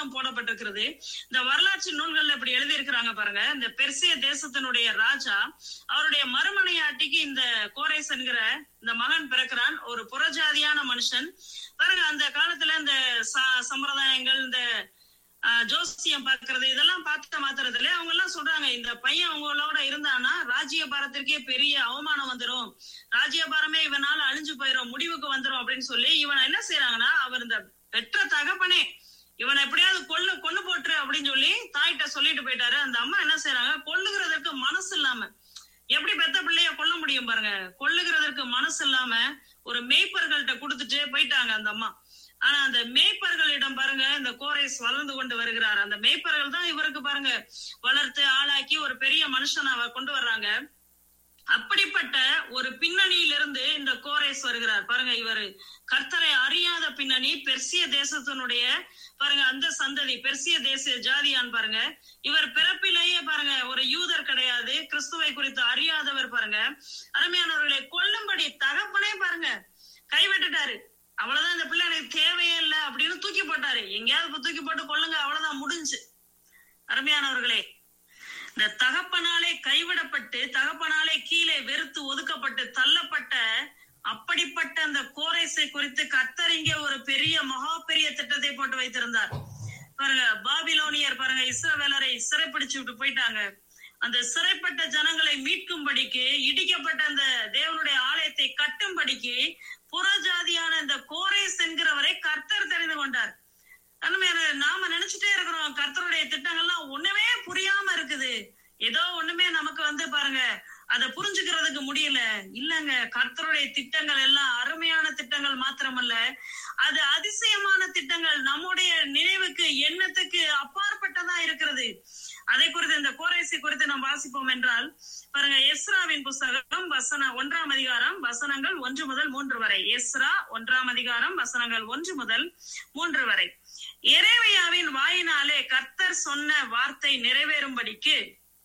தான் போடப்பட்டிருக்கிறது இந்த வரலாற்று நூல்கள்ல இப்படி எழுதி இருக்கிறாங்க பாருங்க இந்த பெர்சிய தேசத்தினுடைய ராஜா அவருடைய மறுமனையாட்டிக்கு இந்த கோரேஸ் என்கிற இந்த மகன் பிறக்கிறான் ஒரு புறஜாதியான மனுஷன் பாருங்க அந்த காலத்துல இந்த ச- சம்பிரதாயங்கள் இந்த ஆஹ், ஜோசியம் பார்க்கிறது இதெல்லாம் பார்த்த மாத்திரத்துல அவங்க எல்லாம் சொல்றாங்க இந்த பையன் அவங்களோட இருந்தானா ராஜ்யபாரத்திற்கே பெரிய அவமானம் வந்துரும் ராஜ்யபாரமே இவனால அழிஞ்சு போயிரும் முடிவுக்கு வந்துரும் அப்படின்னு சொல்லி இவனை என்ன செய்யறாங்கன்னா அவர் இந்த பெற்ற தகப்பனே இவனை எப்படியாவது கொல்லு கொண்டு போட்டுரு அப்படின்னு சொல்லி தாயிட்ட சொல்லிட்டு போயிட்டாரு அந்த அம்மா என்ன செய்யறாங்க கொல்லுகிறதற்கு மனசு இல்லாம எப்படி பெத்த பிள்ளைய கொல்ல முடியும் பாருங்க கொல்லுகிறதற்கு மனசு இல்லாம ஒரு மேய்ப்பர்கள்ட்ட கொடுத்துட்டு போயிட்டாங்க அந்த அம்மா ஆனா அந்த மேய்ப்பர்களிடம் பாருங்க இந்த கோரேஸ் வளர்ந்து கொண்டு வருகிறார் அந்த மேய்ப்பர்கள் தான் இவருக்கு பாருங்க வளர்த்து ஆளாக்கி ஒரு பெரிய மனுஷனை அவ கொண்டு வர்றாங்க அப்படிப்பட்ட ஒரு பின்னணியிலிருந்து இந்த கோரேஸ் வருகிறார் பாருங்க இவர் கர்த்தரை அறியாத பின்னணி பெர்சிய தேசத்தினுடைய பாருங்க அந்த சந்ததி பெர்சிய தேச ஜாதியான் பாருங்க இவர் பிறப்பிலேயே பாருங்க ஒரு யூதர் கிடையாது கிறிஸ்துவை குறித்து அறியாதவர் பாருங்க அருமையானவர்களை கொல்லும்படி தகப்பனே பாருங்க கைவிட்டுட்டாரு அவ்வளவுதான் இந்த பிள்ளை எனக்கு தேவையே இல்லை அப்படின்னு தூக்கி போட்டாரு எங்கேயாவது இப்ப தூக்கி போட்டு கொல்லுங்க அவ்வளவுதான் முடிஞ்சு அருமையானவர்களே இந்த தகப்பனாலே கைவிடப்பட்டு தகப்பனாலே கீழே வெறுத்து ஒதுக்கப்பட்டு தள்ளப்பட்ட அப்படிப்பட்ட அந்த கோரேசை குறித்து கர்த்தர் இங்கே ஒரு பெரிய மகா பெரிய திட்டத்தை போட்டு வைத்திருந்தார் பாருங்க பாபிலோனியர் பாருங்க இஸ்ரவேலரை சிறைப்பிடிச்சு விட்டு போயிட்டாங்க அந்த சிறைப்பட்ட ஜனங்களை மீட்கும்படிக்கு இடிக்கப்பட்ட அந்த தேவனுடைய ஆலயத்தை கட்டும்படிக்கு புறஜாதியான இந்த கோரேஸ் என்கிறவரை கர்த்தர் தெரிந்து கொண்டார் அருமையான நாம நினைச்சிட்டே இருக்கிறோம் கர்த்தருடைய திட்டங்கள்லாம் ஒண்ணுமே புரியாம இருக்குது ஏதோ ஒண்ணுமே நமக்கு வந்து பாருங்க அதை புரிஞ்சுக்கிறதுக்கு முடியல இல்லங்க கர்த்தருடைய திட்டங்கள் எல்லாம் அருமையான திட்டங்கள் மாத்திரமல்ல அது அதிசயமான திட்டங்கள் நம்முடைய நினைவுக்கு எண்ணத்துக்கு அப்பாற்பட்டதா இருக்கிறது அதை குறித்து இந்த கோரேசி குறித்து நாம் வாசிப்போம் என்றால் பாருங்க எஸ்ராவின் புஸ்தகம் வசன ஒன்றாம் அதிகாரம் வசனங்கள் ஒன்று முதல் மூன்று வரை எஸ்ரா ஒன்றாம் அதிகாரம் வசனங்கள் ஒன்று முதல் மூன்று வரை எரேமியாவின் வாயினாலே கர்த்தர் சொன்ன வார்த்தை நிறைவேறும்படிக்கு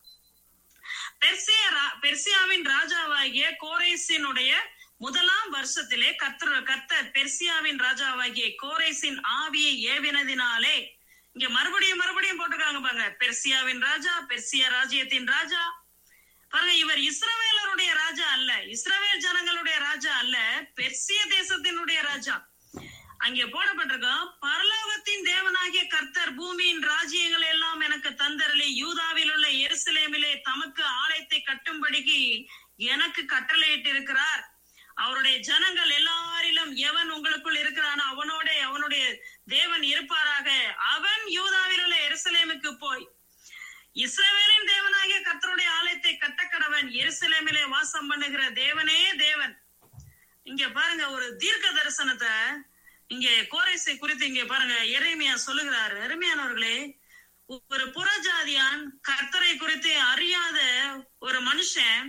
பெர்சிய ரா- பெர்சியாவின் ராஜாவாகிய கோரேசினுடைய முதலாம் வருஷத்திலே கர்த்தர் கர்த்தர் பெர்சியாவின் ராஜாவாகிய கோரேசின் ஆவியை ஏவினதினாலே இங்க மறுபடியும் மறுபடியும் போட்டிருக்காங்க பாருங்க பெர்சியாவின் ராஜா பெர்சியா ராஜ்யத்தின் ராஜா பாருங்க இவர் இஸ்ரவேலருடைய ராஜா அல்ல இஸ்ரவேல் ஜனங்களுடைய ராஜா அல்ல பெர்சிய தேசத்தினுடைய ராஜா அங்கே போடப்பட்டிருக்கோம் பரலோகத்தின் தேவனாகிய கர்த்தர் பூமியின் ராஜ்யங்களை எல்லாம் எனக்கு தந்தரளி யூதாவில் உள்ள எருசலேமிலே தமக்கு ஆலயத்தை கட்டும்படிக்கு எனக்கு கட்டளையிட்டு இருக்கிறார் அவருடைய ஜனங்கள் எல்லாரிலும் எவன் உங்களுக்குள் இருக்கிறானோ அவனோட அவனுடைய தேவன் இருப்பாராக அவன் யூதாவில் உள்ள எருசலேமுக்கு போய் இஸ்ரவேலின் தேவனாகிய கர்த்தருடைய ஆலயத்தை கட்டக்கடவன் எருசலேமிலே வாசம் பண்ணுகிற தேவனே தேவன் இங்க பாருங்க ஒரு தீர்க்க தரிசனத்தை இங்க கோரேசை குறித்து இங்க பாருங்க எரேமியா சொல்லுகிறார் எரேமியானவர்களே ஒரு புறஜாதியான் கர்த்தரை குறித்து அறியாத ஒரு மனுஷன்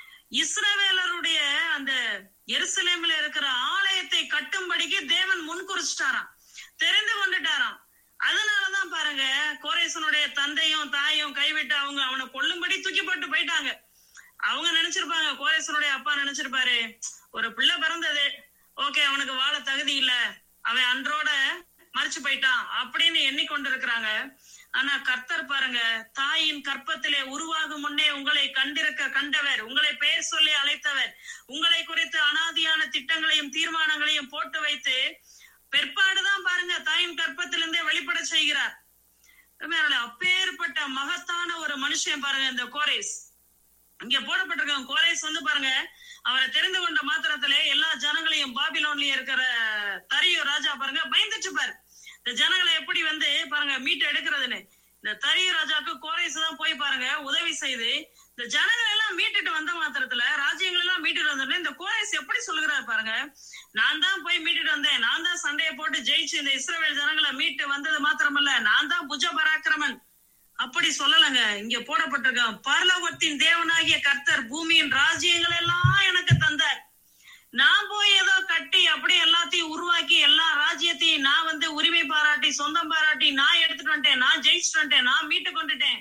இஸ்ரவேலருடைய அந்த எருசலேமில் இருக்கிற ஆலயத்தை கட்டும்படிக்கு தேவன் முன்குறிச்சிட்டாராம் தெரிந்து கொண்டுட்டாராம் அதனாலதான் பாருங்க கோரேசனுடைய தந்தையும் தாயும் கைவிட்டு அவங்க அவனை கொல்லும்படி தூக்கி போட்டு போயிட்டாங்க அவங்க நினைச்சிருப்பாங்க கோரேசனுடைய அப்பா நினைச்சிருப்பாரு ஒரு பிள்ளை பிறந்தது ஓகே அவனுக்கு வாழ தகுதி இல்ல அவன் அன்றோட மறிச்சு போயிட்டான் அப்படின்னு எண்ணிக்கொண்டிருக்கிறாங்க ஆனா கர்த்தர் பாருங்க தாயின் கற்பத்திலே உருவாகும் முன்னே உங்களை கண்டிருக்க கண்டவர் உங்களை பெயர் சொல்லி அழைத்தவர் உங்களை குறித்து அனாதியான திட்டங்களையும் தீர்மானங்களையும் போட்டு வைத்து பிற்பாடுதான் பாருங்க தாயின் கற்பத்திலிருந்தே வெளிப்பட செய்கிறார் உண்மையாலே அப்பேற்பட்ட மகத்தான ஒரு மனுஷன் பாருங்க இந்த கோரேஸ் இங்க போடப்பட்டிருக்காங்க கோரேஸ் வந்து பாருங்க அவரை தெரிந்து கொண்ட மாத்திரத்திலே எல்லா ஜனங்களையும் பாபிலோன்லயே இருக்கிற தரியோ ராஜா பாருங்க பயந்துட்டு பாரு இந்த ஜனங்களை எப்படி வந்து பாருங்க மீட்டு எடுக்கிறதுன்னு இந்த தரியோ ராஜாவுக்கு கோரேஸ் தான் போய் பாருங்க உதவி செய்து இந்த ஜனங்களை எல்லாம் மீட்டுட்டு வந்த மாத்திரத்துல ராஜ்யங்கள் எல்லாம் மீட்டுட்டு வந்தோடனே இந்த கோரேஸ் எப்படி சொல்லுகிறார் பாருங்க நான் தான் போய் மீட்டுட்டு வந்தேன் நான் தான் சண்டையை போட்டு ஜெயிச்சு இந்த இஸ்ரவேல் ஜனங்களை மீட்டு வந்தது மாத்திரமல்ல நான் தான் புஜ பராக்கிரமன் அப்படி சொல்லலங்க இங்க போடப்பட்டிருக்க பரலோகத்தின் தேவனாகிய கர்த்தர் பூமியின் ராஜ்யங்கள் எல்லாம் எனக்கு தந்தார் நான் போய் ஏதோ கட்டி அப்படியே எல்லாத்தையும் உருவாக்கி எல்லா ராஜ்யத்தையும் நான் வந்து உரிமை பாராட்டி சொந்தம் பாராட்டி நான் எடுத்துட்டு வந்துட்டேன் நான் ஜெயிச்சுட்டு வந்துட்டேன் நான் மீட்டு கொண்டுட்டேன்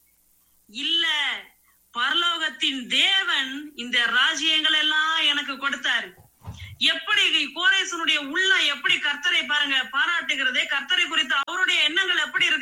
இல்ல பரலோகத்தின் தேவன் இந்த ராஜ்யங்கள் எல்லாம் எனக்கு கொடுத்தாரு எப்படி கோரேசனுடைய உள்ள எப்படி கர்த்தரை பாருங்க பாராட்டுகிறது கர்த்தரை குறித்து அவருடைய எண்ணங்கள் எப்படி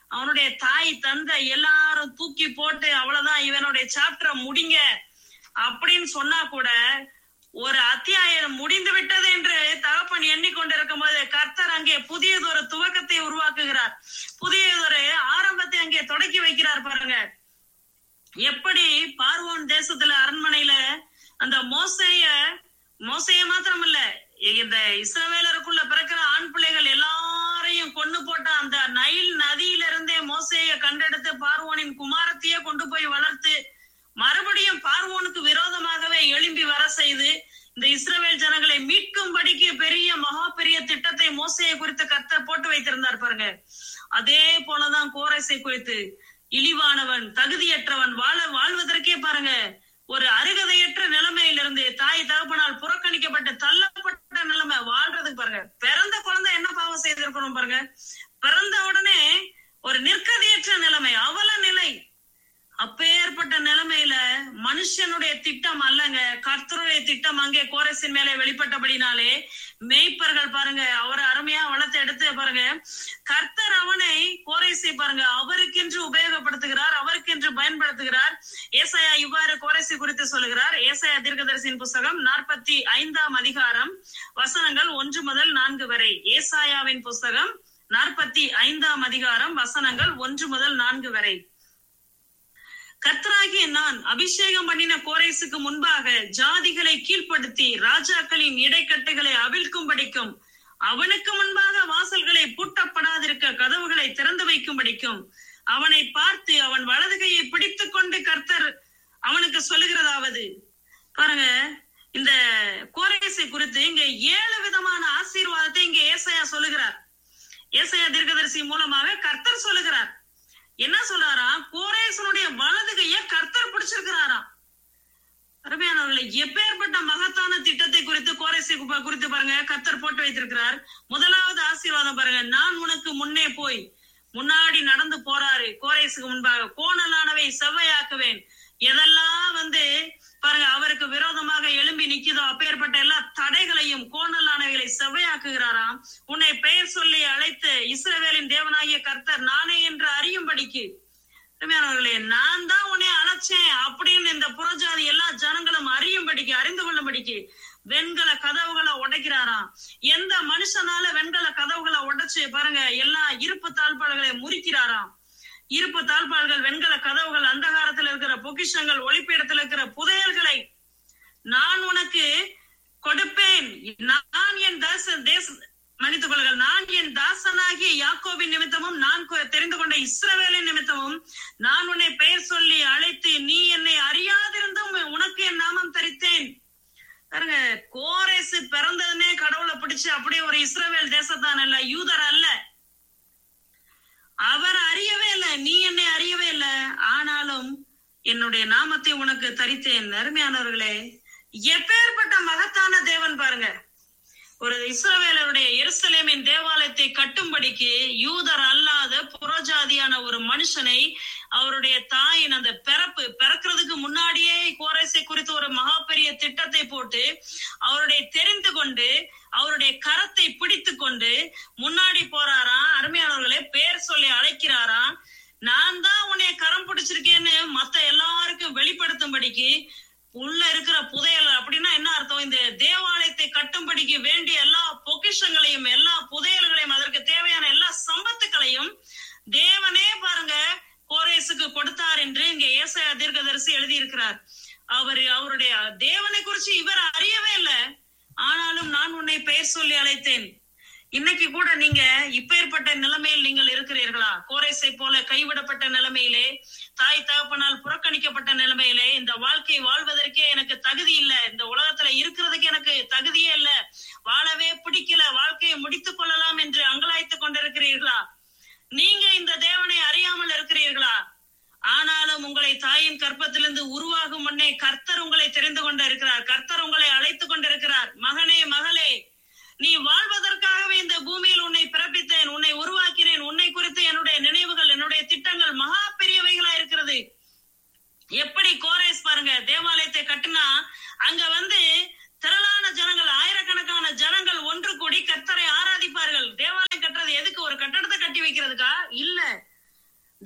அவனுடைய தாய் தந்தை எல்லாரும் தூக்கி போட்டு அவ்வளவுதான் இவனுடைய சாப்டரை முடிங்க அப்படின்னு சொன்னா கூட ஒரு அத்தியாயம் முடிந்து விட்டது என்று தகப்பன் எண்ணிக்கொண்டிருக்கும் போது கர்த்தர் அங்கே புதியதொரு துவக்கத்தை உருவாக்குகிறார் புதியதொரு ஆரம்பத்தை அங்கே தொடக்கி வைக்கிறார் பாருங்க எப்படி பார்வோன் தேசத்துல அரண்மனையில அந்த மோசைய மோசைய மாத்திரம் இல்ல இந்த இஸ்ரவேலருக்குள்ள பிறக்கிற ஆண் பிள்ளைகள் எல்லாரையும் கொண்டு போட்ட அந்த நைல் நதியில இருந்தே மோசைய கண்டெடுத்து பார்வோனின் குமாரத்தையே கொண்டு போய் வளர்த்து மறுபடியும் பார்வோனுக்கு விரோதமாகவே எழும்பி வர செய்து இந்த இஸ்ரவேல் ஜனங்களை மீட்கும்படிக்கு பெரிய மகா பெரிய திட்டத்தை மோசையை குறித்து கர்த்தர் போட்டு வைத்திருந்தார் பாருங்க அதே போலதான் கோரசை குறித்து இழிவானவன் தகுதியற்றவன் வாழ வாழ்வதற்கே பாருங்க ஒரு அருகதையற்ற நிலைமையிலிருந்து தாய் தகப்பனால் புறக்கணிக்கப்பட்டு தள்ளப்பட்ட நிலைமை வாழ்றதுக்கு பாருங்க பிறந்த குழந்தை என்ன பாவம் செய்திருக்கணும் பாருங்க பிறந்த உடனே ஒரு நிற்கதியற்ற நிலைமை அவல நிலை அப்பேற்பட்ட நிலைமையில மனுஷனுடைய திட்டம் அல்லங்க கர்த்தருடைய திட்டம் அங்கே கோரசின் மேலே வெளிப்பட்டபடினாலே மேய்ப்பர்கள் பாருங்க அவரை அருமையா வளர்த்து எடுத்து பாருங்க கர்த்தர் அவனை கோரேசை பாருங்க அவருக்கென்று உபயோகப்படுத்துகிறார் அவருக்கென்று பயன்படுத்துகிறார் ஏசாயா இவ்வாறு கோரேசி குறித்து சொல்லுகிறார் ஏசாயா தீர்க்கதரிசியின் புஸ்தகம் நாற்பத்தி ஐந்தாம் அதிகாரம் வசனங்கள் ஒன்று முதல் நான்கு வரை ஏசாயாவின் புஸ்தகம் நாற்பத்தி ஐந்தாம் அதிகாரம் வசனங்கள் ஒன்று முதல் நான்கு வரை கர்த்தராகிய நான் அபிஷேகம் பண்ணின கோரேசுக்கு முன்பாக ஜாதிகளை கீழ்ப்படுத்தி ராஜாக்களின் இடைக்கட்டுகளை அவிழ்க்கும்படிக்கும் அவனுக்கு முன்பாக வாசல்களை பூட்டப்படாதிருக்க கதவுகளை திறந்து வைக்கும்படிக்கும் அவனை பார்த்து அவன் வலது கையை பிடித்துக் கொண்டு கர்த்தர் அவனுக்கு சொல்லுகிறதாவது பாருங்க இந்த கோரேசை குறித்து இங்க ஏழு விதமான ஆசீர்வாதத்தை இங்க ஏசையா சொல்லுகிறார் ஏசையா தீர்க்கதரிசி மூலமாக கர்த்தர் சொல்லுகிறார் என்ன சொல்றாராம் கோரேசனுடைய வலது கைய கர்த்தர் பிடிச்சிருக்கிறாராம் அருமையானவர்களை எப்பேற்பட்ட மகத்தான திட்டத்தை குறித்து கோரேசை குறித்து பாருங்க கர்த்தர் போட்டு வைத்திருக்கிறார் முதலாவது ஆசீர்வாதம் பாருங்க நான் உனக்கு முன்னே போய் முன்னாடி நடந்து போறாரு கோரேசுக்கு முன்பாக கோணலானவை செவ்வையாக்குவேன் எதெல்லாம் வந்து பாருங்க அவருக்கு விரோதமாக எழும்பி நிக்குதோ அப்பேற்பட்ட எல்லா தடைகளையும் கோணலானவைகளை செவ்வையாக்குகிறாராம் உன்னை பெயர் சொல்லி அழைத்து இஸ்ரவேலின் தேவனாகிய கர்த்தர் நானே என்று அறியும்படிக்கு அருமையானவர்களே நான் தான் உன்னை அழைச்சேன் அப்படின்னு இந்த புறஜாதி எல்லா ஜனங்களும் அறியும்படிக்கு அறிந்து கொள்ளும்படிக்கு வெண்கல கதவுகளை உடைக்கிறாராம் எந்த மனுஷனால வெண்கல கதவுகளை உடைச்சு பாருங்க எல்லா இருப்பு தாழ்பாடுகளை முறிக்கிறாராம் இருப்பு தாழ்பாள்கள் வெண்கல கதவுகள் அந்தகாரத்தில் இருக்கிற பொக்கிஷங்கள் ஒளிப்பீடத்தில் இருக்கிற புதையல்களை நான் உனக்கு கொடுப்பேன் நான் என் தாச தேச மன்னித்துக் கொள்ளுங்கள் நான் என் தாசனாகிய யாக்கோபின் நிமித்தமும் நான் தெரிந்து கொண்ட இஸ்ரவேலின் நிமித்தமும் நான் உன்னை பெயர் சொல்லி அழைத்து நீ என்னை அறியாதிருந்தும் உனக்கு என் நாமம் தரித்தேன் பாருங்க கோரேசு பிறந்ததுனே கடவுளை பிடிச்சு அப்படியே ஒரு இஸ்ரவேல் தேசத்தான் அல்ல யூதர் அல்ல அவர் அறியவே இல்லை நீ என்னை அறியவே இல்லை ஆனாலும் என்னுடைய நாமத்தை உனக்கு தரித்தேன் அருமையானவர்களே எப்பேற்பட்ட மகத்தான தேவன் பாருங்க ஒரு இஸ்ரவேலருடைய எருசலேமின் தேவாலயத்தை கட்டும்படிக்கு யூதர் அல்லாத புறஜாதியான ஒரு மனுஷனை அவருடைய தாயின் அந்த பிறப்பு பிறக்கிறதுக்கு முன்னாடியே கோரேசை குறித்து ஒரு மகா பெரிய திட்டத்தை போட்டு அவருடைய தெரிந்து கொண்டு அவருடைய கரத்தை பிடித்து கொண்டு முன்னாடி போறாராம் அருமையானவர்களே பேர் சொல்லி அழைக்கிறாராம் நான் தான் உன்னைய கரம் பிடிச்சிருக்கேன்னு மத்த எல்லாருக்கும் வெளிப்படுத்தும்படிக்கு உள்ள இருக்கிற புதையல் அப்படின்னா என்ன அர்த்தம் இந்த தேவாலயத்தை கட்டும்படிக்கு வேண்டிய எல்லா பொக்கிஷங்களையும் எல்லா புதையல்களையும் அதற்கு தேவையான எல்லா சம்பத்துக்களையும் தேவனே பாருங்க கோரேசுக்கு கொடுத்தார் என்று இங்க ஏசையா தீர்க்கதரிசி எழுதியிருக்கிறார் அவர் அவருடைய தேவனை குறிச்சு இவர் அறியவே இல்லை ஆனாலும் நான் உன்னை பெயர் சொல்லி அழைத்தேன் இன்னைக்கு கூட நீங்க இப்பேற்பட்ட நிலைமையில் நீங்கள் இருக்கிறீர்களா கோரேசை போல கைவிடப்பட்ட நிலைமையிலே தாய் தகப்பனால் புறக்கணிக்கப்பட்ட நிலைமையிலே இந்த வாழ்க்கை வாழ்வதற்கே எனக்கு தகுதி இல்ல இந்த உலகத்துல இருக்கிறதுக்கு எனக்கு தகுதியே இல்ல வாழவே பிடிக்கல வாழ்க்கையை முடித்துக் கொள்ளலாம் என்று அங்கலாய்த்துக் கொண்டிருக்கிறீர்களா நீங்க இந்த தேவனை அறியாமல் இருக்கிறீர்களா ஆனாலும் உங்களை தாயின் கற்பத்திலிருந்து உருவாகும் முன்னே கர்த்தர் உங்களை தெரிந்து கொண்டு இருக்கிறார் கர்த்தர் உங்களை அழைத்துக் கொண்டிருக்கிறார் மகனே மகளே நீ வாழ்வதற்காகவே இந்த பூமியில் உன்னை பிறப்பித்தேன் உன்னை உருவாக்கினேன் உன்னை குறித்து என்னுடைய நினைவுகள் என்னுடைய திட்டங்கள் மகா பெரியவைகளா இருக்கிறது எப்படி கோரேஸ் பாருங்க தேவாலயத்தை கட்டினா அங்க வந்து திரளான ஜனங்கள் ஆயிரக்கணக்கான ஜனங்கள் ஒன்று கூடி கர்த்தரை ஆராதிப்பார்கள் தேவாலயம் கட்டுறது எதுக்கு ஒரு கட்டடத்தை கட்டி வைக்கிறதுக்கா இல்ல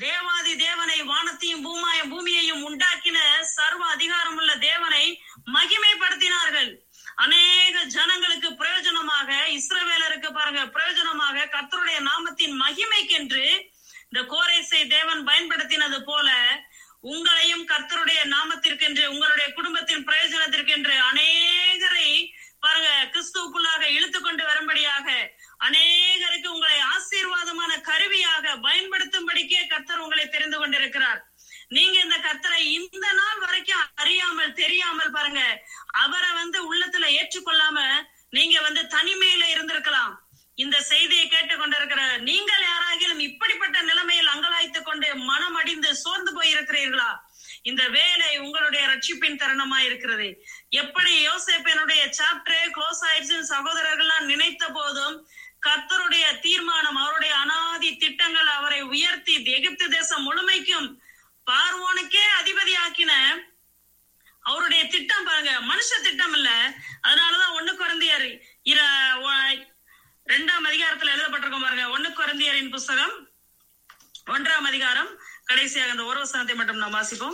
தேவாதி தேவனை வானத்தையும் பூமாய பூமியையும் உண்டாக்கின சர்வ அதிகாரமுள்ள தேவனை மகிமைப்படுத்தினார்கள் அநேக ஜனங்களுக்கு பிரயோஜனமாக இஸ்ரவேலருக்கு பாருங்க பிரயோஜனமாக கர்த்தருடைய நாமத்தின் மகிமைக்கென்று இந்த கோரேசை தேவன் பயன்படுத்தினது போல உங்களையும் கர்த்தருடைய நாமத்திற்கென்று உங்களுடைய குடும்பத்தின் பிரயோஜனத்திற்கென்று அநேகரை பாருங்க கிறிஸ்துவுக்குள்ளாக இழுத்து கொண்டு வரும்படியாக அநேகருக்கு உங்களை ஆசீர்வாதமான கருவியாக பயன்படுத்தும்படிக்கே கர்த்தர் உங்களை தெரிந்து கொண்டிருக்கிறார் நீங்க இந்த கர்த்தரை இந்த நாள் வரைக்கும் அறியாமல் தெரியாமல் பாருங்க அவரை வந்து உள்ளத்துல ஏற்றுக்கொள்ளாம நீங்க வந்து தனிமையில இருந்திருக்கலாம் இந்த செய்தியை கேட்டுக்கொண்டிருக்கிற நீங்கள் யாராகிலும் இப்படிப்பட்ட நிலைமையில் அங்கலாய்த்துக் கொண்டு மனம் அடிந்து சோர்ந்து போயிருக்கிறீர்களா இந்த வேலை உங்களுடைய ரட்சிப்பின் தருணமா இருக்கிறது எப்படி யோசேப்பனுடைய சாப்டரே க்ளோஸ் ஆயிடுச்சுன்னு சகோதரர்கள்லாம் நினைத்த போதும் கர்த்தருடைய தீர்மானம் அவருடைய அனாதி திட்டங்கள் அவரை உயர்த்தி எகிப்து தேசம் முழுமைக்கும் பார்வோனுக்கே அதிபதி ஆக்கின அவருடைய திட்டம் பாருங்க மனுஷ திட்டம் இல்ல அதனாலதான் ஒண்ணு குறைந்தியாரு இர ஒ- ரெண்டாம் அதிகாரத்துல எழுதப்பட்டிருக்கும் பாருங்க ஒண்ணு குறைந்தியரின் புஸ்தகம் ஒன்றாம் அதிகாரம் கடைசியாக அந்த ஒரு வசனத்தை மட்டும் நாம் வாசிப்போம்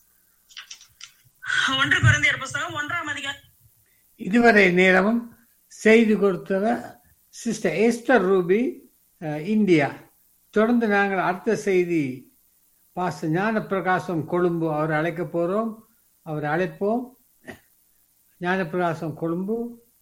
ஒன்று குறைந்தியர் புஸ்தகம் ஒன்றாம் அதிகாரம் இதுவரை நேரமும் செய்து கொடுத்தவர் சிஸ்டர் எஸ்டர் ரூபி அஹ், இந்தியா தொடர்ந்து நாங்கள் அடுத்த செய்தி பாச ஞானப்பிரகாசம் கொழும்பு அவர் அழைக்க போகிறோம் அவர் அழைப்போம் ஞானப்பிரகாசம் கொழும்பு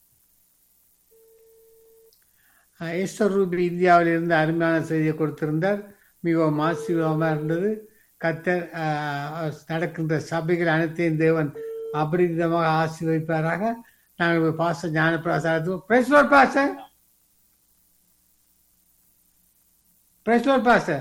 அஹ், எஸ்டர் ரூபி இந்தியாவில் இருந்து அருமையான செய்தியை கொடுத்திருந்தார் மிகவும் ஆசீர்வாதமாக இருந்தது கத்தர் அஹ், நடக்கின்ற சபைகள் அனைத்தையும் தேவன் அபரிதமாக ஆசீர்வதிப்பாராக நாங்கள் பாச ஞானப்பிரகாசம் பிரேஸ்லோர் பாச பிரேஸ்லோர் பாச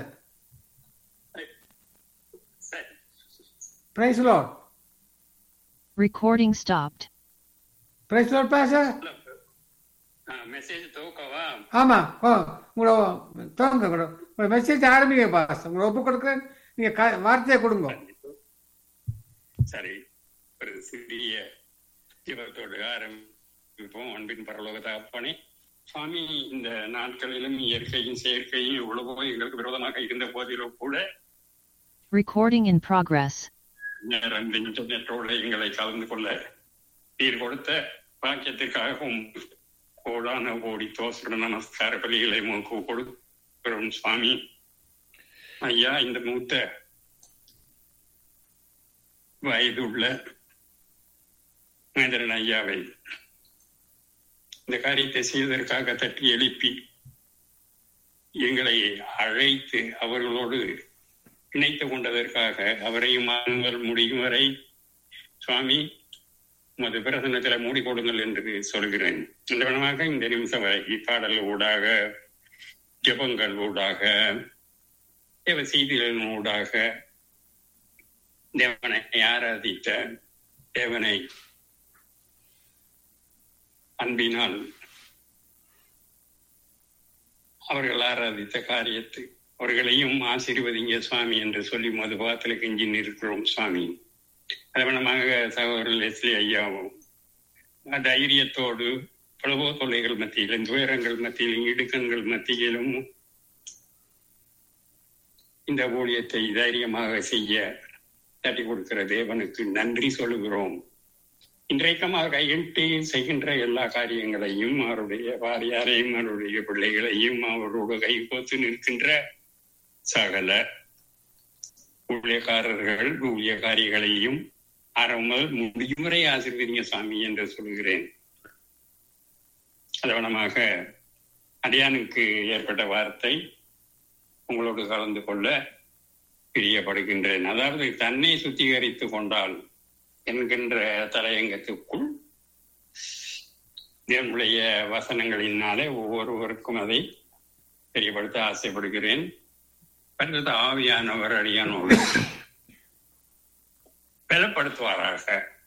பிரேஸ்லோர் Recording stopped. பிரேஸ்லோர் பாச மெசேஜ் துவக்கவா ஆமா ஓ உங்களோட தோங்க கூட உங்களோட மெசேஜ் ஆரம்பிங்க பாஸ் உங்களை ஒப்பு கொடுக்குறேன் நீங்க க- வார்த்தையை கொடுங்க சரி ஒரு சிறிய ஜீவத்தோடு ஆரம்பிப்போம் அன்பின் பரலோக தகப்பனே சுவாமி இந்த நாட்களிலும் இயற்கையும் செயற்கையும் எவ்வளவோ எங்களுக்கு விரோதமாக இருந்த போதிலும் கூட Recording in progress. நேரம் இந்த இன்டர்நெட்டோடு எங்களை கலந்து கொள்ள நீர் கொடுத்த பாக்கியத்திற்காகவும் கோடான கோடி தோசர நமஸ்கார பலிகளை உமக்கு கொடுக்கிறோம் சுவாமி ஐயா இந்த மூத்த வயது உள்ள மகேந்திரன் ஐயாவை இந்த காரியத்தை செய்வதற்காக தட்டி எழுப்பி எங்களை அழைத்து அவர்களோடு இணைத்து கொண்டதற்காக அவரையும் அவர்கள் முடியும் வரை சுவாமி உமது பிரசனத்தில் மூடி கொடுங்கள் என்று சொல்கிறேன் இந்த விதமாக இந்த நிமிஷம் வரை பாடல் ஊடாக ஜெபங்கள் ஊடாக தேவ செய்திகளின் ஊடாக தேவனை ஆராதித்த தேவனை அன்பினால் அவர்கள் ஆராதித்த காரியத்தை அவர்களையும் ஆசீர்வதிங்க சுவாமி என்று சொல்லி மதுபாத்தில் கெஞ்சி நிற்கிறோம் சுவாமி அதவனமாக சகோதரர் லெஸ்லி ஐயாவும் தைரியத்தோடு பலவோ தொல்லைகள் மத்தியிலும் துயரங்கள் மத்தியிலும் இடுக்கண்கள் மத்தியிலும் இந்த ஊழியத்தை தைரியமாக செய்ய தட்டி கொடுக்கிற தேவனுக்கு நன்றி சொல்லுகிறோம் இன்றைக்கமாக கையிட்டு செய்கின்ற எல்லா காரியங்களையும் அவருடைய வாரியாரையும் அவருடைய பிள்ளைகளையும் அவரோடு கைகோத்து நிற்கின்ற சகல ஊழியக்காரர்கள் ஊழியக்காரிகளையும் அறமல் முடியும் வரை ஆசிர்வதிங்க சாமி என்று சொல்கிறேன் அதவனமாக அடியானுக்கு ஏற்பட்ட வார்த்தை உங்களோடு கலந்து கொள்ள பிரியப்படுகின்றேன் அதாவது தன்னை சுத்திகரித்து கொண்டால் என்கின்ற தலையங்கத்துக்குள் என்னுடைய வசனங்களினாலே ஒவ்வொருவருக்கும் அதை தெரியப்படுத்த ஆசைப்படுகிறேன் பரிசுத்த ஆவியானவர் அடியானோடு பலப்படுத்துவாராக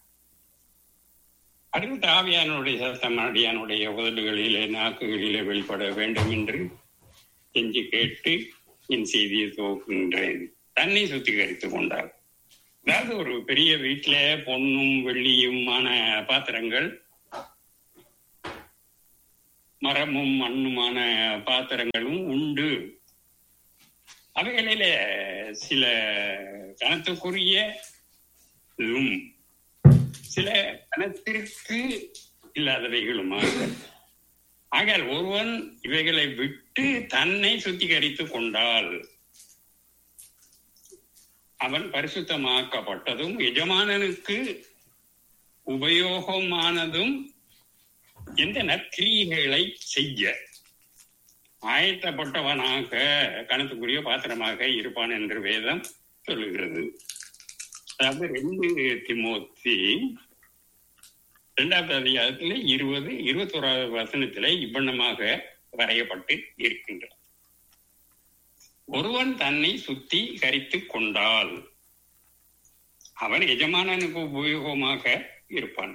அடுத்த ஆவியானுடைய சத்தம் அடியானுடைய உதடுகளிலே நாக்குகளிலே வெளிப்பட வேண்டும் என்று செஞ்சு கேட்டு என் செய்தியை துவக்குகின்றேன் தன்னை சுத்திகரித்துக் கொண்டார் அதாவது ஒரு பெரிய வீட்டுல பொன்னும் வெள்ளியுமான பாத்திரங்கள் மரமும் மண்ணுமான பாத்திரங்களும் உண்டு அவைகளில சில கணத்துக்குரிய இதுவும் சில கணத்திற்கு இல்லாதவைகளுமாக ஆகையால் ஒருவன் இவைகளை விட்டு தன்னை சுத்திகரித்துக் கொண்டால் அவன் பரிசுத்தமாக்கப்பட்டதும் எஜமானனுக்கு உபயோகமானதும் எந்த நற்கிரியைகளை செய்ய ஆயத்தப்பட்டவனாக கணத்துக்குரிய பாத்திரமாக இருப்பான் என்று வேதம் சொல்லுகிறது அதாவது ரெண்டு திமோத்தி இரண்டாவது அதிகாரத்திலே இருபது இருபத்தோராவது வசனத்திலே இவ்வண்ணமாக வரையப்பட்டு இருக்கின்றது ஒருவன் தன்னை சுத்தி கரித்துக் கொண்டால் அவன் எஜமானனுக்கு உபயோகமாக இருப்பான்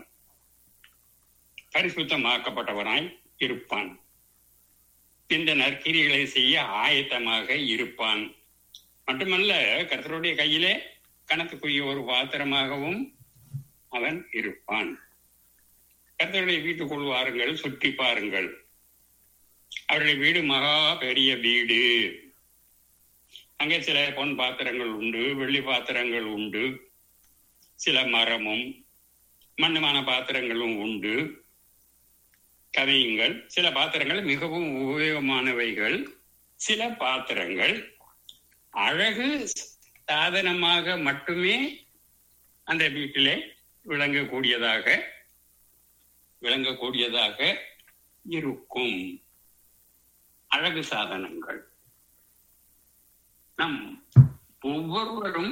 பரிசுத்தமாக்கப்பட்டவனாய் இருப்பான் இந்த நற்கிரிகளை செய்ய ஆயத்தமாக இருப்பான் மட்டுமல்ல கர்த்தருடைய கையிலே கணக்குக்குரிய ஒரு பாத்திரமாகவும் அவன் இருப்பான் கர்த்தருடைய வீட்டுக்குள் வாருங்கள் சுற்றி பாருங்கள் அவருடைய வீடு மகா பெரிய வீடு அங்கே சில பொன் பாத்திரங்கள் உண்டு வெள்ளி பாத்திரங்கள் உண்டு சில மரமும் மண்ணுமான பாத்திரங்களும் உண்டு கதையுங்கள் சில பாத்திரங்கள் மிகவும் உபயோகமானவைகள் சில பாத்திரங்கள் அழகு சாதனமாக மட்டுமே அந்த வீட்டிலே விளங்கக்கூடியதாக விளங்கக்கூடியதாக இருக்கும் அழகு சாதனங்கள் நம் ஒவ்வொருவரும்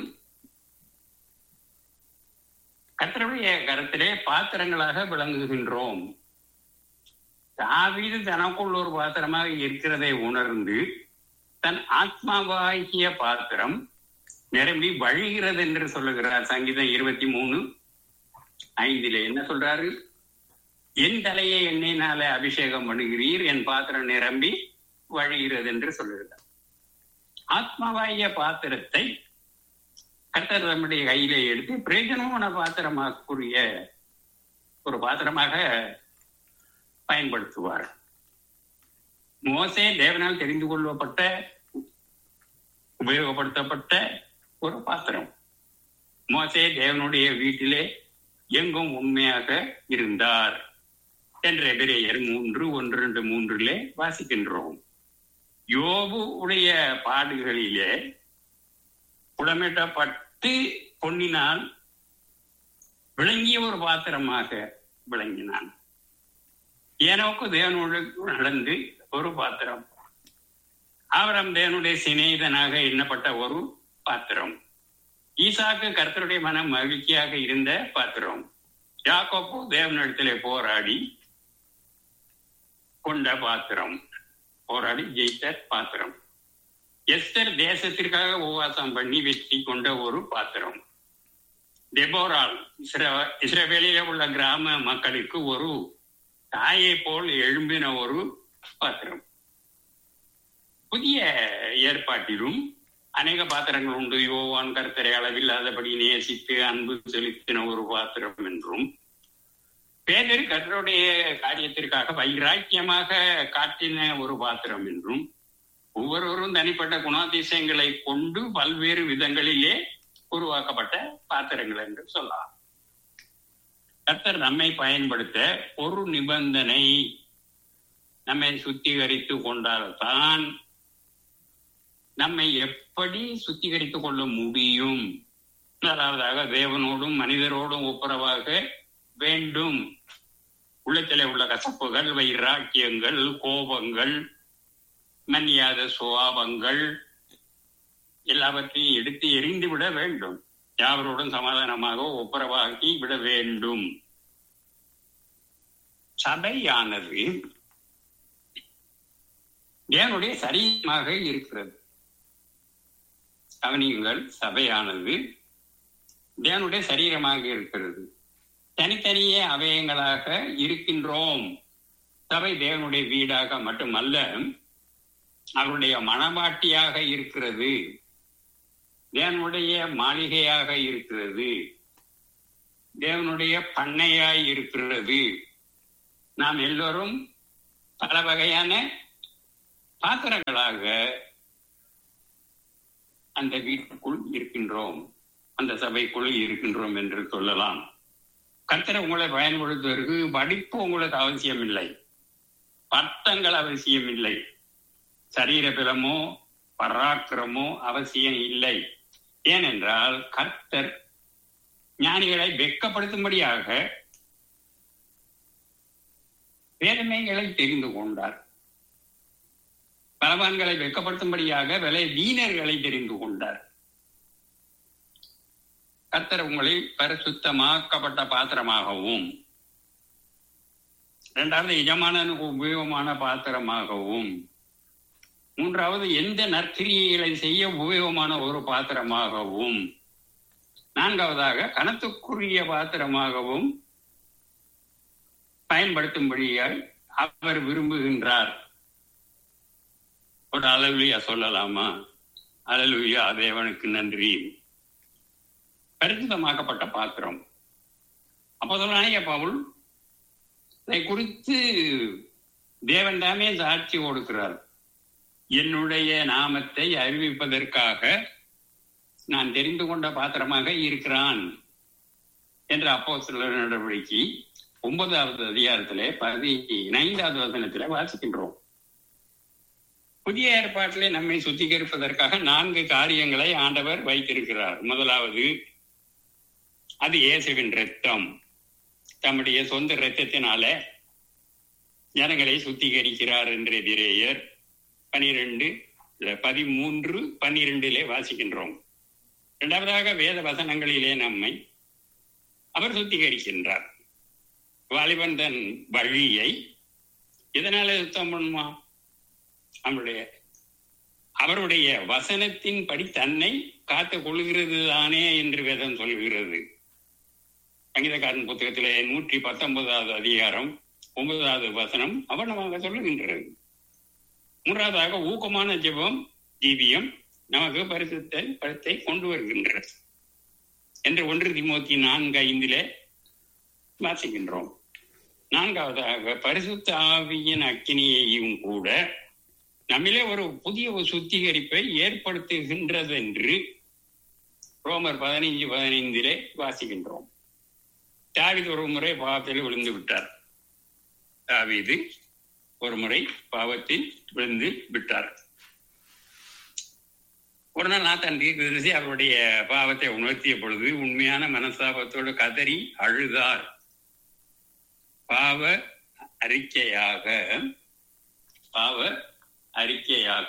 கர்த்தருடைய கருத்திலே பாத்திரங்களாக விளங்குகின்றோம் தாவீது தனக்குள் ஒரு பாத்திரமாக இருக்கிறதை உணர்ந்து தன் ஆத்மாவாகிய பாத்திரம் நிரம்பி வழிகிறது என்று சொல்லுகிறார் சங்கீதம் இருபத்தி மூணு ஐந்திலே என்ன சொல்றாரு என் தலையை எண்ணெயினால அபிஷேகம் பண்ணுகிறீர் என் பாத்திரம் நிரம்பி வழிகிறது என்று சொல்லுகிறார் ஆத்மாவாகிய பாத்திரத்தை கர்த்தர் நம்முடைய கையிலே எடுத்து பிரயோஜனமான பாத்திரமாகக்கூடிய ஒரு பாத்திரமாக பயன்படுத்துவார் மோசே தேவனால் தெரிந்து கொள்ளப்பட்ட உபயோகப்படுத்தப்பட்ட ஒரு பாத்திரம் மோசே தேவனுடைய வீட்டிலே எங்கும் உண்மையாக இருந்தார் என்ற எபிரேயர் மூன்று ஒன்று ரெண்டு மூன்றிலே வாசிக்கின்றோம் யோபு உடைய பாடுகளிலே புடமிட்டப்பட்டு பொன்னினால் விளங்கிய ஒரு பாத்திரமாக விளங்கினான் ஏனோக்கு தேவனோடு நடந்து ஒரு பாத்திரம் ஆவரம் தேவனுடைய சிநேகிதனாக எண்ணப்பட்ட ஒரு பாத்திரம் ஈசாக்கு கர்த்தருடைய மனம் மகிழ்ச்சியாக இருந்த பாத்திரம் யாக்கோப்பு தேவனிடத்திலே போராடி கொண்ட பாத்திரம் போராடி ஜெயித்த பாத்திரம் எஸ்தர் தேசத்திற்காக உபவாசம் பண்ணி வெற்றி கொண்ட ஒரு பாத்திரம் டெபோரால் இஸ்ரவேலில உள்ள கிராம மக்களுக்கு ஒரு தாயை போல் எழும்பின ஒரு பாத்திரம் புதிய ஏற்பாட்டிலும் அநேக பாத்திரங்கள் உண்டு யோவான் கர்த்தரை அளவில்லாதபடி நேசித்து அன்பு செலுத்தின ஒரு பாத்திரம் என்றும் பேதர் கர்த்தருடைய காரியத்திற்காக வைராக்கியமாக காட்டின ஒரு பாத்திரம் என்றும் ஒவ்வொருவரும் தனிப்பட்ட குணாதிசயங்களை கொண்டு பல்வேறு விதங்களிலே உருவாக்கப்பட்ட பாத்திரங்கள் என்று சொல்லலாம் கர்த்தர் நம்மை பயன்படுத்த ஒரு நிபந்தனை நம்மை சுத்திகரித்து கொண்டால்தான் நம்மை எப்படி சுத்திகரித்துக் கொள்ள முடியும் அதாவதாக தேவனோடும் மனிதரோடும் ஒப்புரவாக வேண்டும் உள்ளத்திலே உள்ள கசப்புகள் வைராக்கியங்கள் கோபங்கள் மன்னியாத சுவாபங்கள் எல்லாவற்றையும் எடுத்து எரிந்து விட வேண்டும் யாவரோடும் சமாதானமாக ஒப்புரவாக்கி விட வேண்டும் சபையானது தேவனுடைய சரீரமாக இருக்கிறது கவனியுங்கள் சபையானது தேவனுடைய சரீரமாக இருக்கிறது தனித்தனியே அவயங்களாக இருக்கின்றோம் சபை தேவனுடைய வீடாக மட்டுமல்ல அவருடைய மனவாட்டியாக இருக்கிறது தேவனுடைய மாளிகையாக இருக்கிறது தேவனுடைய பண்ணையாய் இருக்கிறது நாம் எல்லோரும் பல வகையான பாத்திரங்களாக அந்த வீட்டுக்குள் இருக்கின்றோம் அந்த சபைக்குள் இருக்கின்றோம் என்று சொல்லலாம் கர்த்தரை உங்களை பயன்படுத்துவதற்கு படிப்பு உங்களுக்கு அவசியம் இல்லை பட்டங்கள் அவசியம் இல்லை சரீர பலமோ பராக்கிரமோ அவசியம் இல்லை ஏனென்றால் கர்த்தர் ஞானிகளை வெட்கப்படுத்தும்படியாக வேதமைகளை தெரிந்து கொண்டார் பலவான்களை வெட்கப்படுத்தும்படியாக விலை வீணர்களை தெரிந்து கொண்டார் கர்த்தர் உங்களை பரிசுத்தமாக்கப்பட்ட பாத்திரமாகவும் இரண்டாவது எஜமானனுக்கு உபயோகமான பாத்திரமாகவும் மூன்றாவது எந்த நற்கிரியைகளை செய்ய உபயோகமான ஒரு பாத்திரமாகவும் நான்காவதாக கணத்துக்குரிய பாத்திரமாகவும் பயன்படுத்தும்படியால் அவர் விரும்புகின்றார் ஒரு அலலுயா சொல்லலாமா அலலுயா தேவனுக்கு நன்றி பரிசுத்தமாக்கப்பட்ட பாத்திரம் அப்போதனாய பவுல் இதை குறித்து தேவன் தாமே சாட்சி கொடுக்கிறார் என்னுடைய நாமத்தை அறிவிப்பதற்காக நான் தெரிந்து கொண்ட பாத்திரமாக இருக்கிறான் என்ற அப்போ சில நடவடிக்கை ஒன்பதாவது அதிகாரத்திலே பதினைந்தாவது வசனத்திலே வாசிக்கின்றோம் புதிய ஏற்பாட்டிலே நம்மை சுத்திகரிப்பதற்காக நான்கு காரியங்களை ஆண்டவர் வைத்திருக்கிறார் முதலாவது அது இயேசுவின் ரத்தம் தம்முடைய சொந்த இரத்தத்தினால ஜனங்களை சுத்திகரிக்கிறார் என்று எதிரேயர் பனிரெண்டு பதிமூன்று பன்னிரெண்டிலே வாசிக்கின்றோம் இரண்டாவதாக வேத வசனங்களிலே நம்மை அவர் சுத்திகரிக்கின்றார் வாலிபன் தன் வழியை எதனால சுத்தம் பண்ணுமா அவருடைய அவருடைய வசனத்தின் படி தன்னை காத்துக் கொள்கிறது தானே என்று வேதம் சொல்கிறது சங்கீதக்காரன் புத்தகத்திலே நூற்றி பத்தொன்பதாவது அதிகாரம் ஒன்பதாவது வசனம் அவனமாக சொல்லுகின்றது மூன்றாவதாக ஊக்கமான ஜெபம் ஜீவியம் நமக்கு பரிசுத்த படத்தை கொண்டு வருகின்றது என்று ஒன்று திமோத்தி நான்கு ஐந்திலே வாசிக்கின்றோம் நான்காவதாக பரிசுத்த ஆவியின் அக்கினியையும் கூட நம்மிலே ஒரு புதிய ஒரு சுத்திகரிப்பை ஏற்படுத்துகின்றது என்று ரோமர் பதினைஞ்சு பதினைந்திலே வாசிக்கின்றோம் தாவிது ஒரு முறை பாவத்தில் விழுந்து விட்டார் தாவிது ஒரு முறை பாவத்தில் விழுந்து விட்டார் ஒரு நாள் நாத்தான் தீர்க்கதரிசி அவருடைய பாவத்தை உணர்த்திய பொழுது உண்மையான மனசாபத்தோடு கதறி அழுதார் பாவ அறிக்கையாக பாவ அறிக்கையாக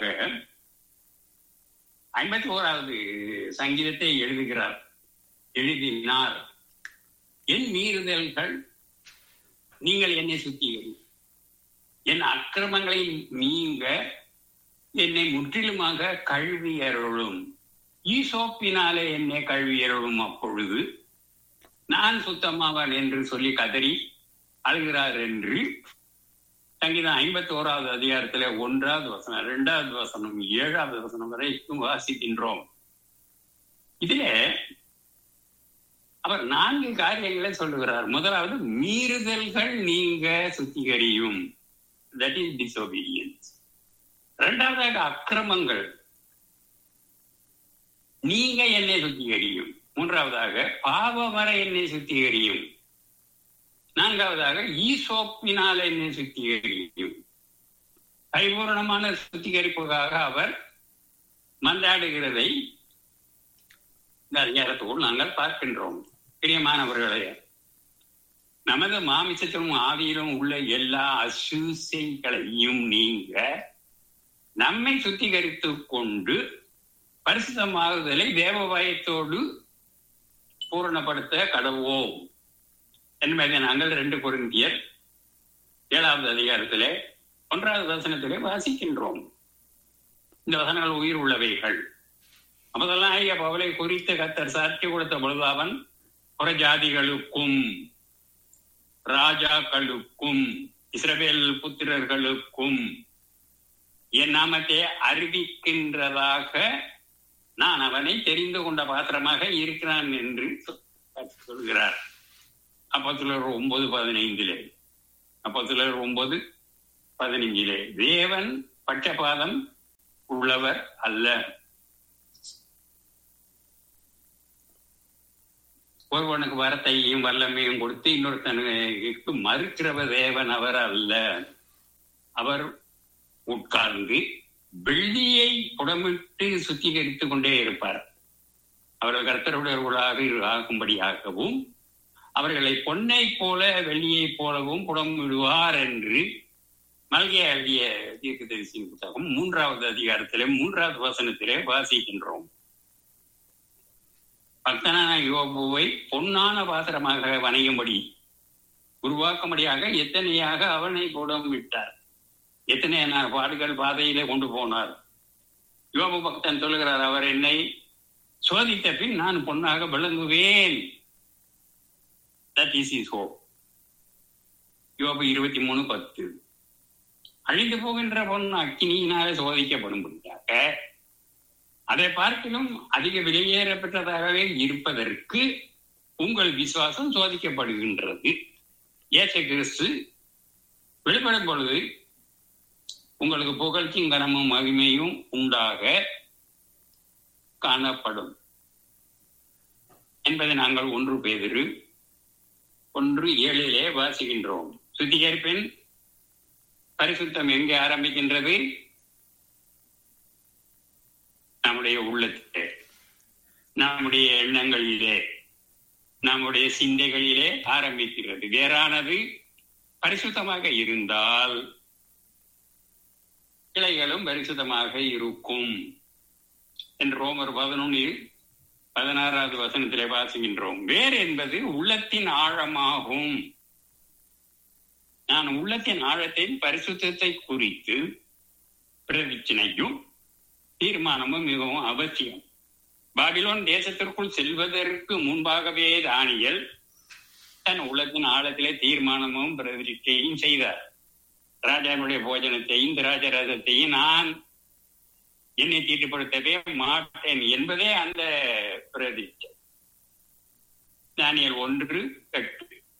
ஐம்பத்தி ஓராவது சங்கீதத்தை எழுதுகிறார் எழுதினார் என் மீறுதல்கள் நீங்கள் என்னை சுத்திகரி என் அக்கிரமங்களை நீங்க என்னை முற்றிலுமாக கழுவியருளும் ஈசோப்பினாலே என்னை கழுவியருளும் அப்பொழுது நான் சுத்தமாவான் என்று சொல்லி கதறி அழுகிறார் என்று சங்கீதம் ஐம்பத்தி ஓராவது அதிகாரத்துல ஒன்றாவது வசனம் இரண்டாவது வசனம் ஏழாவது வசனம் வரைக்கும் வாசிக்கின்றோம் இதிலே அவர் நான்கு காரியங்களை சொல்லுகிறார் முதலாவது மீறுதல்கள் நீங்க சுத்திகரியும் தட் இஸ் டிசோபீடியன்ஸ் இரண்டாவதாக அக்கிரமங்கள் நீங்க என்னை சுத்திகரியும் மூன்றாவதாக பாவமர என்னை சுத்திகரியும் நான்காவதாக ஈசோப்பினால் என்னை சுத்திகரியும் பரிபூர்ணமான சுத்திகரிப்புக்காக அவர் மன்றாடுகிறதை இந்த அதிகாரத்தோடு நாங்கள் பார்க்கின்றோம் பிரியமானவர்களே நமது மாமிசத்திலும் ஆவியிலும் உள்ள எல்லா அசூசைகளையும் நீங்க நம்மை சுத்திகரித்து கொண்டு பரிசுத்தமாகுதலை தேவபாயத்தோடு பூரணப்படுத்த கடவோம் என்பதை நாங்கள் ரெண்டு பொருந்தியர் ஏழாவது அதிகாரத்திலே ஒன்றாவது வசனத்திலே வாசிக்கின்றோம் இந்த வசனங்கள் உயிர் உள்ளவைகள் அப்பதெல்லாம் ஐயா பவலை குறித்து கத்தர் சாட்சி கொடுத்த பொழுது அவன் புற ஜாதிகளுக்கும் ராஜாக்களுக்கும் இஸ்ரவேல் புத்திரர்களுக்கும் என் நாமத்தை அறிவிக்கின்றதாக நான் அவனை தெரிந்து கொண்ட பாத்திரமாக இருக்கிறான் என்று சொல்கிறார் அப்போ சிலர் ஒன்பது பதினைந்திலே அப்போ சிலர் ஒன்பது பதினைஞ்சிலே தேவன் பட்சபாதம் உள்ளவர் அல்ல ஒருவனுக்கு வரத்தையும் வல்லமையும் கொடுத்து இன்னொருத்தனுக்கு மறுக்கிறவ தேவன் அவர் அல்ல அவர் உட்கார்ந்து வெள்ளியை புடமிட்டு சுத்திகரித்துக் கொண்டே இருப்பார் அவர்கள் கர்த்தருடையவர்களாக ஆகும்படியாகவும் அவர்களை பொன்னை போல வெள்ளியை போலவும் புடமிடுவார் என்று மல்கிய எழுதிய தீர்க்கதரிசியின் புத்தகம் மூன்றாவது அதிகாரத்திலே மூன்றாவது வசனத்திலே வாசிக்கின்றோம் பக்தனான யோபுவை பொன்னான பாத்திரமாக வணையும்படி உருவாக்கும்படியாக எத்தனையாக அவனை கூடம் விட்டார் எத்தனை பாடுகள் பாதையிலே கொண்டு போனார் யோபு பக்தன் சொல்லுகிறார் அவர் என்னை சோதித்த பின் நான் பொன்னாக விளங்குவேன் தட் இஸ் இஸ் ஹோப் யோபு இருபத்தி மூணு பத்து அழிந்து போகின்ற பொன் அக்கினியினாலே சோதிக்கப்படும்படியாக அதை பார்க்கிலும் அதிக வெளியேறப்பட்டதாகவே இருப்பதற்கு உங்கள் விசுவாசம் சோதிக்கப்படுகின்றது ஏச கிறிஸ்து வெளிப்படும் பொழுது உங்களுக்கு புகழ்ச்சியும் கனமும் மகிமையும் உண்டாக காணப்படும் என்பதை நாங்கள் ஒன்று பேதிரு ஒன்று ஏழிலே வாசிக்கின்றோம் சுத்திகரிப்பின் பரிசுத்தம் எங்கே ஆரம்பிக்கின்றது நம்முடைய உள்ளத்திலே நம்முடைய எண்ணங்களிலே நம்முடைய சிந்தைகளிலே ஆரம்பிக்கிறது வேறானது பரிசுத்தமாக இருந்தால் கிளைகளும் பரிசுத்தமாக இருக்கும் என்று ரோமர் பதினொன்னில் பதினாறாவது வசனத்திலே வாசிக்கின்றோம் வேர் என்பது உள்ளத்தின் ஆழமாகும் நான் உள்ளத்தின் ஆழத்தின் பரிசுத்தத்தை குறித்து பிரதிச்சனையும் தீர்மானமும் மிகவும் அவசியம் பாபிலோன் தேசத்திற்குள் செல்வதற்கு முன்பாகவே தானியல் தன் உள்ளத்தின் ஆழத்திலே தீர்மானமும் பிரதிஷ்டையும் செய்தார் ராஜாவுடைய போஜனத்தையும் திராஜரசத்தையும் நான் என்னை தீட்டுப்படுத்தவே மாட்டேன் என்பதே அந்த பிரதிஷ்டை தானியல் ஒன்று எட்டு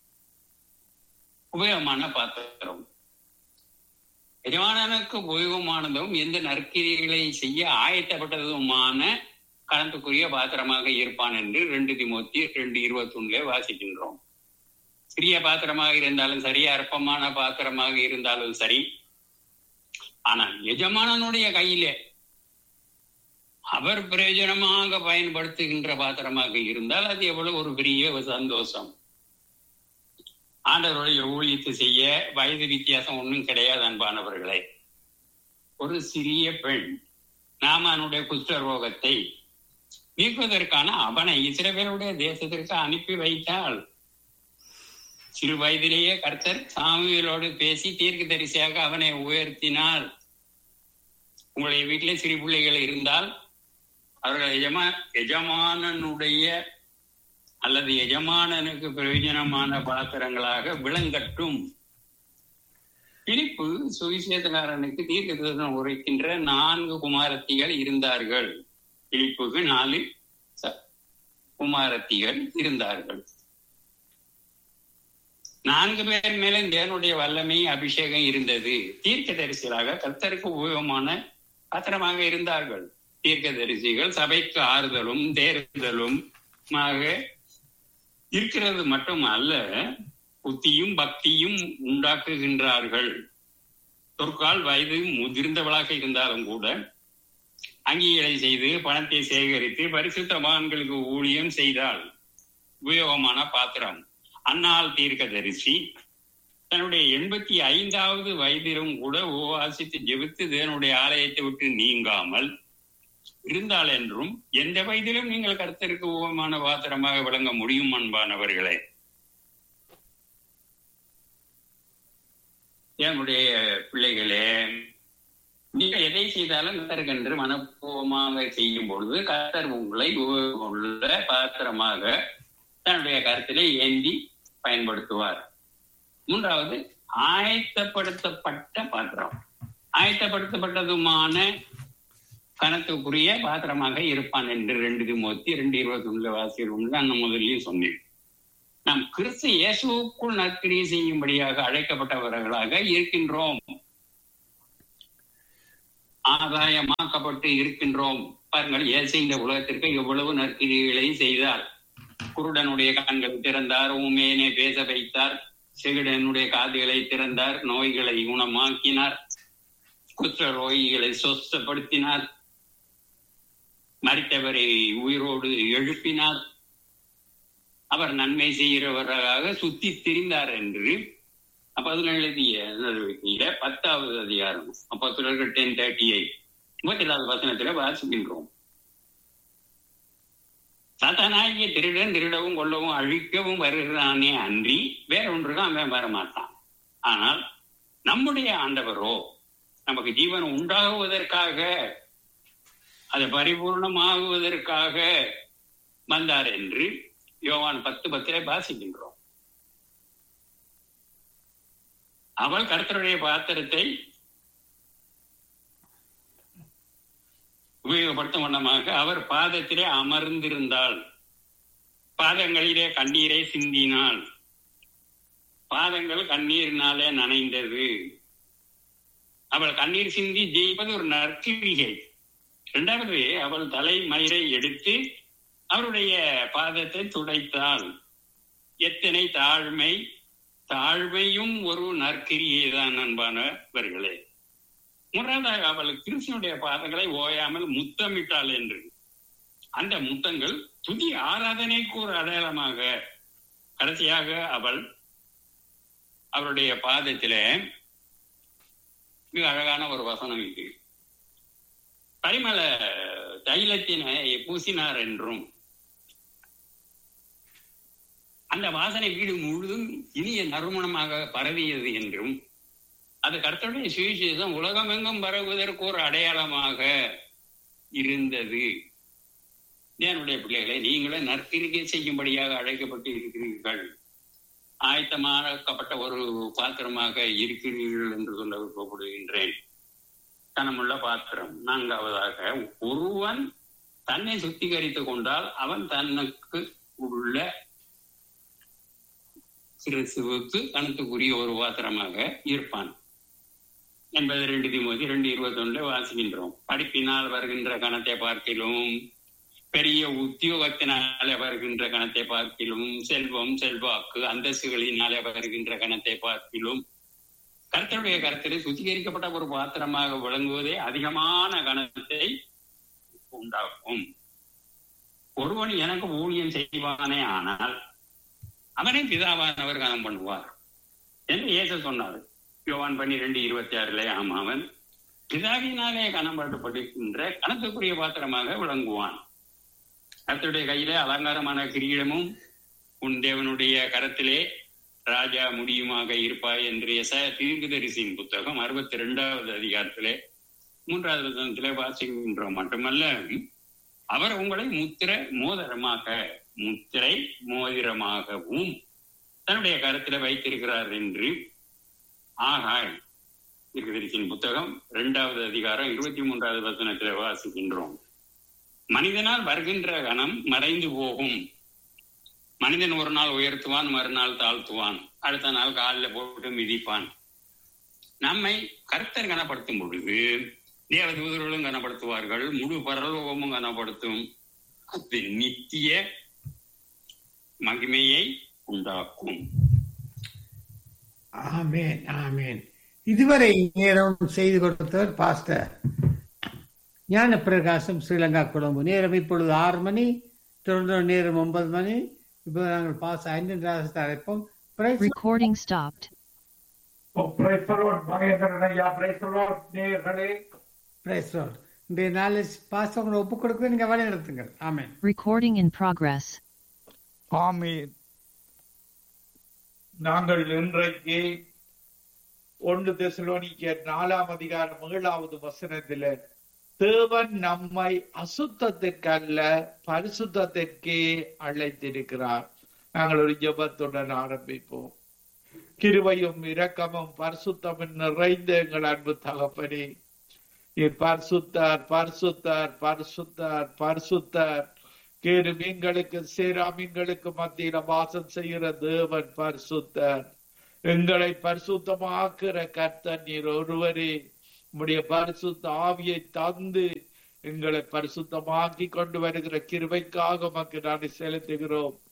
உபயோகமான பாத்திரம் எஜமானனுக்கு உபயோகமானதும் எந்த நற்கிரிகளை செய்ய ஆயத்தப்பட்டதுமான கலந்துக்குரிய பாத்திரமாக இருப்பான் என்று ரெண்டு திமுத்தி ரெண்டு இருபத்தி ஒண்ணுல வாசிக்கின்றோம் சிறிய பாத்திரமாக இருந்தாலும் சரி அற்பமான பாத்திரமாக இருந்தாலும் சரி ஆனால் எஜமானனுடைய கையிலே அவர் பிரயோஜனமாக பயன்படுத்துகின்ற பாத்திரமாக இருந்தால் அது எவ்வளவு ஒரு பெரிய ஒரு சந்தோஷம் ஆண்டவருடைய ஊழியத்தை செய்ய வயது வித்தியாசம் ஒன்றும் கிடையாது அன்பானவர்களே ஒரு சிறிய பெண் நாமனுடைய குஷ்டரோகத்தை நீக்குவதற்கான அவனை இஸ்ரவேலுடைய தேசத்திற்கு அனுப்பி வைத்தாள் சிறு வயதிலேயே கர்த்தர் சாமியலோடு பேசி தீர்க்க தரிசியாக அவனை உயர்த்தினார் உங்களுடைய வீட்டிலே சிறு பிள்ளைகள் இருந்தால் அவர்கள் எஜமா எஜமானனுடைய அல்லது எஜமானனுக்கு பிரயோஜனமான பாத்திரங்களாக விளங்கட்டும் பிலிப்பு சுவிசேஷக்காரனுக்கு தீர்க்க தரிசனம் உரைக்கின்ற நான்கு குமாரத்திகள் இருந்தார்கள் பிலிப்புக்கு நாலு குமாரத்திகள் இருந்தார்கள் நான்கு பேர் மேல தேவனுடைய வல்லமை அபிஷேகம் இருந்தது தீர்க்க தரிசிகளாக கர்த்தருக்கு உபயோகமான பாத்திரமாக இருந்தார்கள் தீர்க்க தரிசிகள் சபைக்கு ஆறுதலும் தேர்தலும் இருக்கிறது மட்டும் அல்ல புத்தியும் பக்தியும் உண்டாக்குகின்றார்கள் தொற்கால் வயது முதிர்ந்தவளாக இருந்தாலும் கூட அங்கீகளை செய்து பணத்தை சேகரித்து பரிசுத்தவான்களுக்கு ஊழியம் செய்தால் உபயோகமான பாத்திரம் அன்னாள் தீர்க்க தரிசி தன்னுடைய எண்பத்தி ஐந்தாவது வயதிலும் கூட ஓவாசித்து ஜெபித்து தேவனுடைய ஆலயத்தை விட்டு நீங்காமல் இருந்தால் என்றும் எந்த வயதிலும் நீங்கள் கருத்தருக்கு உபமான பாத்திரமாக விளங்க முடியும் அன்பானவர்களே என்னுடைய பிள்ளைகளே நீங்கள் எதை செய்தாலும் கத்தருக்கென்று மனப்பூர்வமாக செய்யும் பொழுது கத்தர் உங்களை உள்ள பாத்திரமாக தன்னுடைய கருத்திலே ஏந்தி பயன்படுத்துவார் மூன்றாவது ஆயத்தப்படுத்தப்பட்ட பாத்திரம் ஆயத்தப்படுத்தப்பட்டதுமான கணத்துக்குரிய பாத்திரமாக இருப்பான் என்று ரெண்டு திமுத்தி ரெண்டு இருபத்தி ஒண்ணுல வாசிக்கிறோம் நான் முதல்லயே சொன்னேன் நாம் கிறிஸ்து இயேசுக்குள் நற்கிரியை செய்யும்படியாக அழைக்கப்பட்டவர்களாக இருக்கின்றோம் ஆதாயமாக்கப்பட்டு இருக்கின்றோம் பாருங்கள் இயேசு இந்த உலகத்திற்கு எவ்வளவு நற்கிரிகளை செய்தார் குருடனுடைய கண்களை திறந்தார் ஊமேனே பேச வைத்தார் செவிடனுடைய காதுகளை திறந்தார் நோய்களை குணமாக்கினார் குற்ற நோய்களை சொஸ்தப்படுத்தினார் மறித்தவரை உயிரோடு எழுப்பினார் அவர் நன்மை செய்கிறவராக சுத்தி திரிந்தார் என்று அப்ப அதுல எழுதிய நடவடிக்கையில பத்தாவது அதிகாரம் அப்போ தொடர்கள் டென் தேர்ட்டி எயிட் முப்பத்தி ஏழாவது வசனத்துல வாசிக்கின்றோம் சாத்தானாகிய திருடன் திருடவும் கொள்ளவும் அழிக்கவும் வருகிறானே அன்றி வேற ஒன்றுக்கும் அவன் வரமாட்டான் ஆனால் நம்முடைய ஆண்டவரோ நமக்கு ஜீவன் உண்டாகுவதற்காக அது பரிபூர்ணமாகுவதற்காக வந்தார் என்று யோவான் பத்து பத்திலே வாசிக்கின்றோம் அவள் கர்த்தருடைய பாத்திரத்தை உபயோகப்படுத்தும் வண்ணமாக அவர் பாதத்திலே அமர்ந்திருந்தாள் பாதங்களிலே கண்ணீரை சிந்தினாள் பாதங்கள் கண்ணீரினாலே நனைந்தது அவள் கண்ணீர் சிந்தி ஜெயிப்பது ஒரு நற்கிரிகை இரண்டாவது அவள் தலை மயிரை எடுத்து அவருடைய பாதத்தை துடைத்தாள் எத்தனை தாழ்மை தாழ்மையும் ஒரு நற்கிரியை தான் அன்பானவர்களே மூன்றாவதாக அவள் கிருஷ்ணனுடைய பாதங்களை ஓயாமல் முத்தமிட்டாள் என்று அந்த முத்தங்கள் துதி ஆராதனைக்கு ஒரு அடையாளமாக கடைசியாக அவள் அவருடைய பாதத்திலே மிக அழகான ஒரு வசனம் இது பரிமள தைலத்தினை பூசினார் என்றும் அந்த வாசனை வீடு முழுதும் இனிய நறுமணமாக பரவியது என்றும் அது கர்த்தருடைய சுவிசேஷம் உலகமெங்கும் பரவுவதற்கு ஒரு அடையாளமாக இருந்தது என்னுடைய பிள்ளைகளை நீங்களே நற்கிரிகை செய்யும்படியாக அழைக்கப்பட்டு இருக்கிறீர்கள் ஆயத்தமாக்கப்பட்ட ஒரு பாத்திரமாக இருக்கிறீர்கள் என்று சொல்ல விருப்பப்படுகின்றேன் கனமுள்ள பாத்திரம் நான்காவதாக ஒருவன் தன்னை சுத்திகரித்துக் கொண்டால் அவன் தனக்கு உள்ள கிறிஸ்துவுக்கு கணத்துக்குரிய ஒரு பாத்திரமாக இருப்பான் என்பது ரெண்டு திமுதி ரெண்டு இருபத்தி ஒன்றுல வாசிக்கின்றோம் படிப்பினால் வருகின்ற கணத்தை பார்க்கிலும் பெரிய உத்தியோகத்தினாலே வருகின்ற கணத்தை பார்க்கிலும் செல்வம் செல்வாக்கு அந்தஸ்துகளினாலே வருகின்ற கணத்தை பார்க்கிலும் கர்த்தருடைய கருத்தில் சுத்திகரிக்கப்பட்ட ஒரு பாத்திரமாக விளங்குவதே அதிகமான கணத்தை உண்டாக்கும் ஒருவன் எனக்கு ஊழியம் செய்வானே ஆனால் அவனை பிதாவானவர் கனம் பண்ணுவார் என்று இயேசு சொன்னார் யோவான் பன்னிரெண்டு இருபத்தி ஆறுல ஆமா அவன் பிதாவினாலே கனம்படுத்தப்படுகின்ற கணத்துக்குரிய பாத்திரமாக விளங்குவான் கர்த்தருடைய கையிலே அலங்காரமான கிரீடமும் உன் தேவனுடைய கரத்திலே ராஜா முடியுமாக இருப்பாய் என்று எச தீர்க்கதரிசியின் புத்தகம் அறுபத்தி ரெண்டாவது அதிகாரத்திலே மூன்றாவது வசனத்திலே வாசிக்கின்றோம் மட்டுமல்ல அவர் உங்களை முத்திர மோதிரமாக முத்திரை மோதிரமாகவும் தன்னுடைய கருத்துல வைத்திருக்கிறார் என்று ஆகாய் தீர்க்கதரிசியின் புத்தகம் இரண்டாவது அதிகாரம் இருபத்தி மூன்றாவது வசனத்திலே வாசிக்கின்றோம் மனிதனால் வருகின்ற கணம் மறைந்து போகும் மனிதன் ஒரு நாள் உயர்த்துவான் மறுநாள் தாழ்த்துவான் அடுத்த நாள் காலில் போட்டு மிதிப்பான் நம்மை கர்த்தர் கனப்படுத்தும் பொழுது தேவதூதர்களும் கனப்படுத்துவார்கள் முழு பரலோகமும் கனப்படுத்தும் அது நித்திய மகிமையை உண்டாக்கும் ஆமேன் ஆமேன் இதுவரை நேரம் செய்து கொடுத்தவர் பாஸ்டர் ஞான பிரகாசம் ஸ்ரீலங்கா கொழும்பு நேரம் இப்பொழுது ஆறு மணி தொடர்ந்து நேரம் ஒன்பது மணி இப்போ நாங்கள் பாஸ் ஐந்து ராசத்தை அழைப்போம் Praise Recording stopped. Praise the Lord, Mahendran ஐயா, praise the Lord, நேயர்களே. Praise Lord. இன்றைய நாளில் பாஸ்டர் உங்களை ஒப்புக் கொடுக்க நீங்க வழி நடத்துங்கள் ஆமேன் Recording in progress. ஆமென். நாங்கள் இன்றைக்கு ஒன்று தெசலோனிக்க நாலாம் அதிகாரம் ஏழாவது வசனத்தில தேவன் நம்மை அசுத்தத்திற்கல்ல பரிசுத்தத்திற்கே அழைத்திருக்கிறார் நாங்கள் ஒரு ஜெபத்துடன் ஆரம்பிப்போம் கிருபையும் இரக்கமும் பரிசுத்தமும் நிறைந்த எங்கள் அன்பு தகப்பனே நீர் பரிசுத்தார் பரிசுத்தார் பரிசுத்தார் பரிசுத்தார் கேடு மீன்களுக்கு சேரா மீன்களுக்கு மத்தியில வாசம் செய்கிற தேவன் பரிசுத்தார் எங்களை பரிசுத்தமாக்குற கர்த்தர் நீர் ஒருவரே உம்முடைய பரிசுத்த ஆவியை தந்து எங்களை பரிசுத்தமாக்கி கொண்டு வருகிற கிருபைக்காக உமக்கு நான் செலுத்துகிறோம்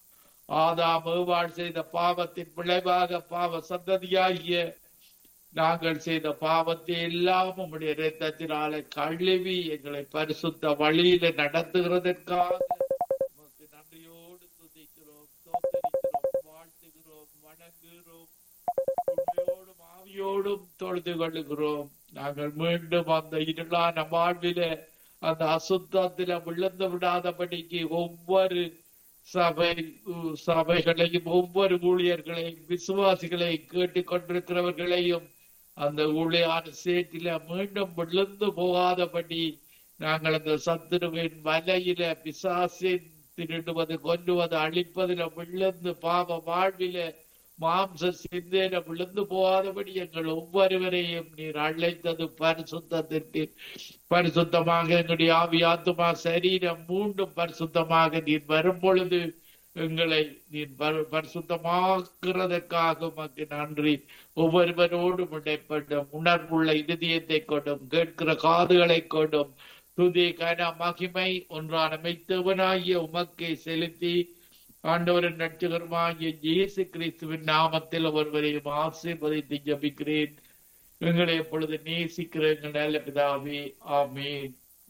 ஆதாம் ஏவாள் செய்த பாவத்தின் விளைவாக பாவ சந்ததியாகிய நாங்கள் செய்த பாவத்தை எல்லாம் உம்முடைய இரத்தத்தினாலே கழுவி எங்களை பரிசுத்த வழியில நடத்துகிறதற்காக உமக்கு நன்றியோடு துதிக்கிறோம் ஸ்தோத்தரிக்கிறோம் வாழ்த்துகிறோம் வணங்குகிறோம் உண்மையோடும் ஆவியோடும் தொழுது கொள்ளுகிறோம் நாங்கள் மீண்டும் அந்த இருளான வாழ்வில அந்த அசுத்தத்தில விழுந்து விடாதபடிக்கு ஒவ்வொரு சபை உ- சபைகளையும் ஒவ்வொரு ஊழியர்களையும் விசுவாசிகளையும் கேட்டுக் கொண்டிருக்கிறவர்களையும் அந்த ஊழியான சேற்றில மீண்டும் விழுந்து போகாதபடி நாங்கள் அந்த சத்துருவின் வலையில பிசாசின் திருடுவது கொல்லுவது அழிப்பதில விழுந்து பாவ வாழ்வில மாம்ச சிந்தையில விழுந்து போகாதபடி எங்கள் ஒவ்வொருவரையும் நீர் அழைத்தது பரிசுத்தத்திற்கு பரிசுத்தமாக எங்களுடைய ஆவி ஆத்துமா சரீரம் மீண்டும் பரிசுத்தமாக நீர் வரும் பொழுது எங்களை நீர் பரி- பரிசுத்தமாக்குறதற்காக உமக்கு நன்றி ஒவ்வொருவரோடும் இடைப்பட்ட உணர்வுள்ள இருதயத்தை கொண்டும் கேட்கிற காதுகளை கொண்டும் துதி கன மகிமை ஒன்றான மெய்த்தவனாகிய உமக்கை செலுத்தி ஆண்டவரின் நட்சகரமாகிய இயேசு கிறிஸ்துவின் நாமத்தில் ஒருவரையும் ஆசீர்வதித்து ஜபிக்கிறேன் எங்களை எப்பொழுது நேசிக்கிற எங்கள் நல்ல பிதாவே ஆமென்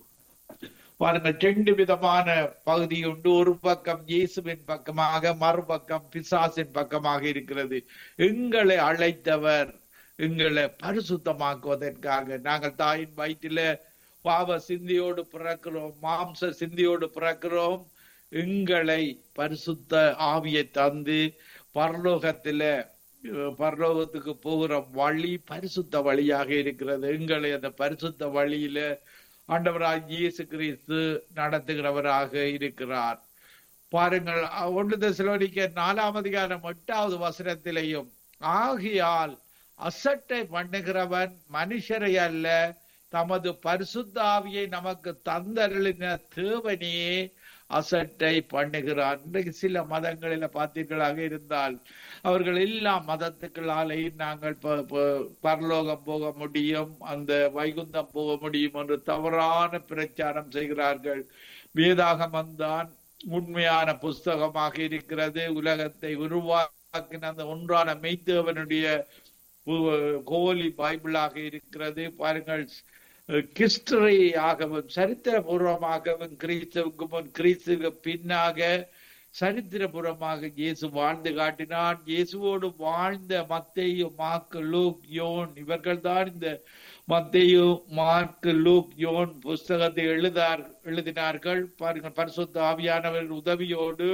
பாருங்கள் ரெண்டு விதமான பகுதி உண்டு ஒரு பக்கம் இயேசுவின் பக்கமாக மறுபக்கம் பிசாசின் பக்கமாக இருக்கிறது எங்களை அழைத்தவர் எங்களை பரிசுத்தமாக்குவதற்காக நாங்கள் தாயின் வயிற்றில பாவ சிந்தியோடு பிறக்கிறோம் மாம்ச சிந்தியோடு பிறக்கிறோம் எங்களை பரிசுத்த ஆவியை தந்து பரலோகத்தில அஹ், பரலோகத்துக்கு போகிற வழி பரிசுத்த வழியாக இருக்கிறது எங்களை அந்த பரிசுத்த வழியில ஆண்டவராக இயேசு கிறிஸ்து நடத்துகிறவராக இருக்கிறார் பாருங்கள் அஹ், ஒன்று தெசலோனிக்க நாலாம் அதிகாரம் எட்டாவது வசனத்திலேயும் ஆகியால் அசட்டை பண்ணுகிறவன் மனுஷரை அல்ல தமது பரிசுத்த ஆவியை நமக்கு தந்தருளின தேவனையே அசட்டை பண்ணுகிறார் இன்றைக்கு சில மதங்களில பார்த்தீர்களாக இருந்தால் அவர்கள் எல்லா மதத்துக்களாலேயும் நாங்கள் ப- ப- பரலோகம் போக முடியும் அந்த வைகுந்தம் போக முடியும் என்று தவறான பிரச்சாரம் செய்கிறார்கள் வேதாகமம் தான் உண்மையான புஸ்தகமாக இருக்கிறது உலகத்தை உருவாக்கின அந்த ஒன்றான மெய்த்தேவனுடைய பு- கோலி பைபிளாக இருக்கிறது பாருங்கள் கிறிஸ்துவையாகவும் சரித்திரபூர்வமாகவும் கிறிஸ்துவுக்கு முன் கிறிஸ்துவுக்கு பின்னாக சரித்திரபூர்வமாக இயேசு வாழ்ந்து காட்டினான் இயேசுவோடு வாழ்ந்த மத்தேயு மார்க்கு லூக் யோன் இவர்கள் தான் இந்த மத்தேயு மார்க்கு லூக் யோன் புஸ்தகத்தை எழுதார் எழுதினார்கள் பாருங்கள் பரிசுத்த ஆவியானவர் உதவியோடு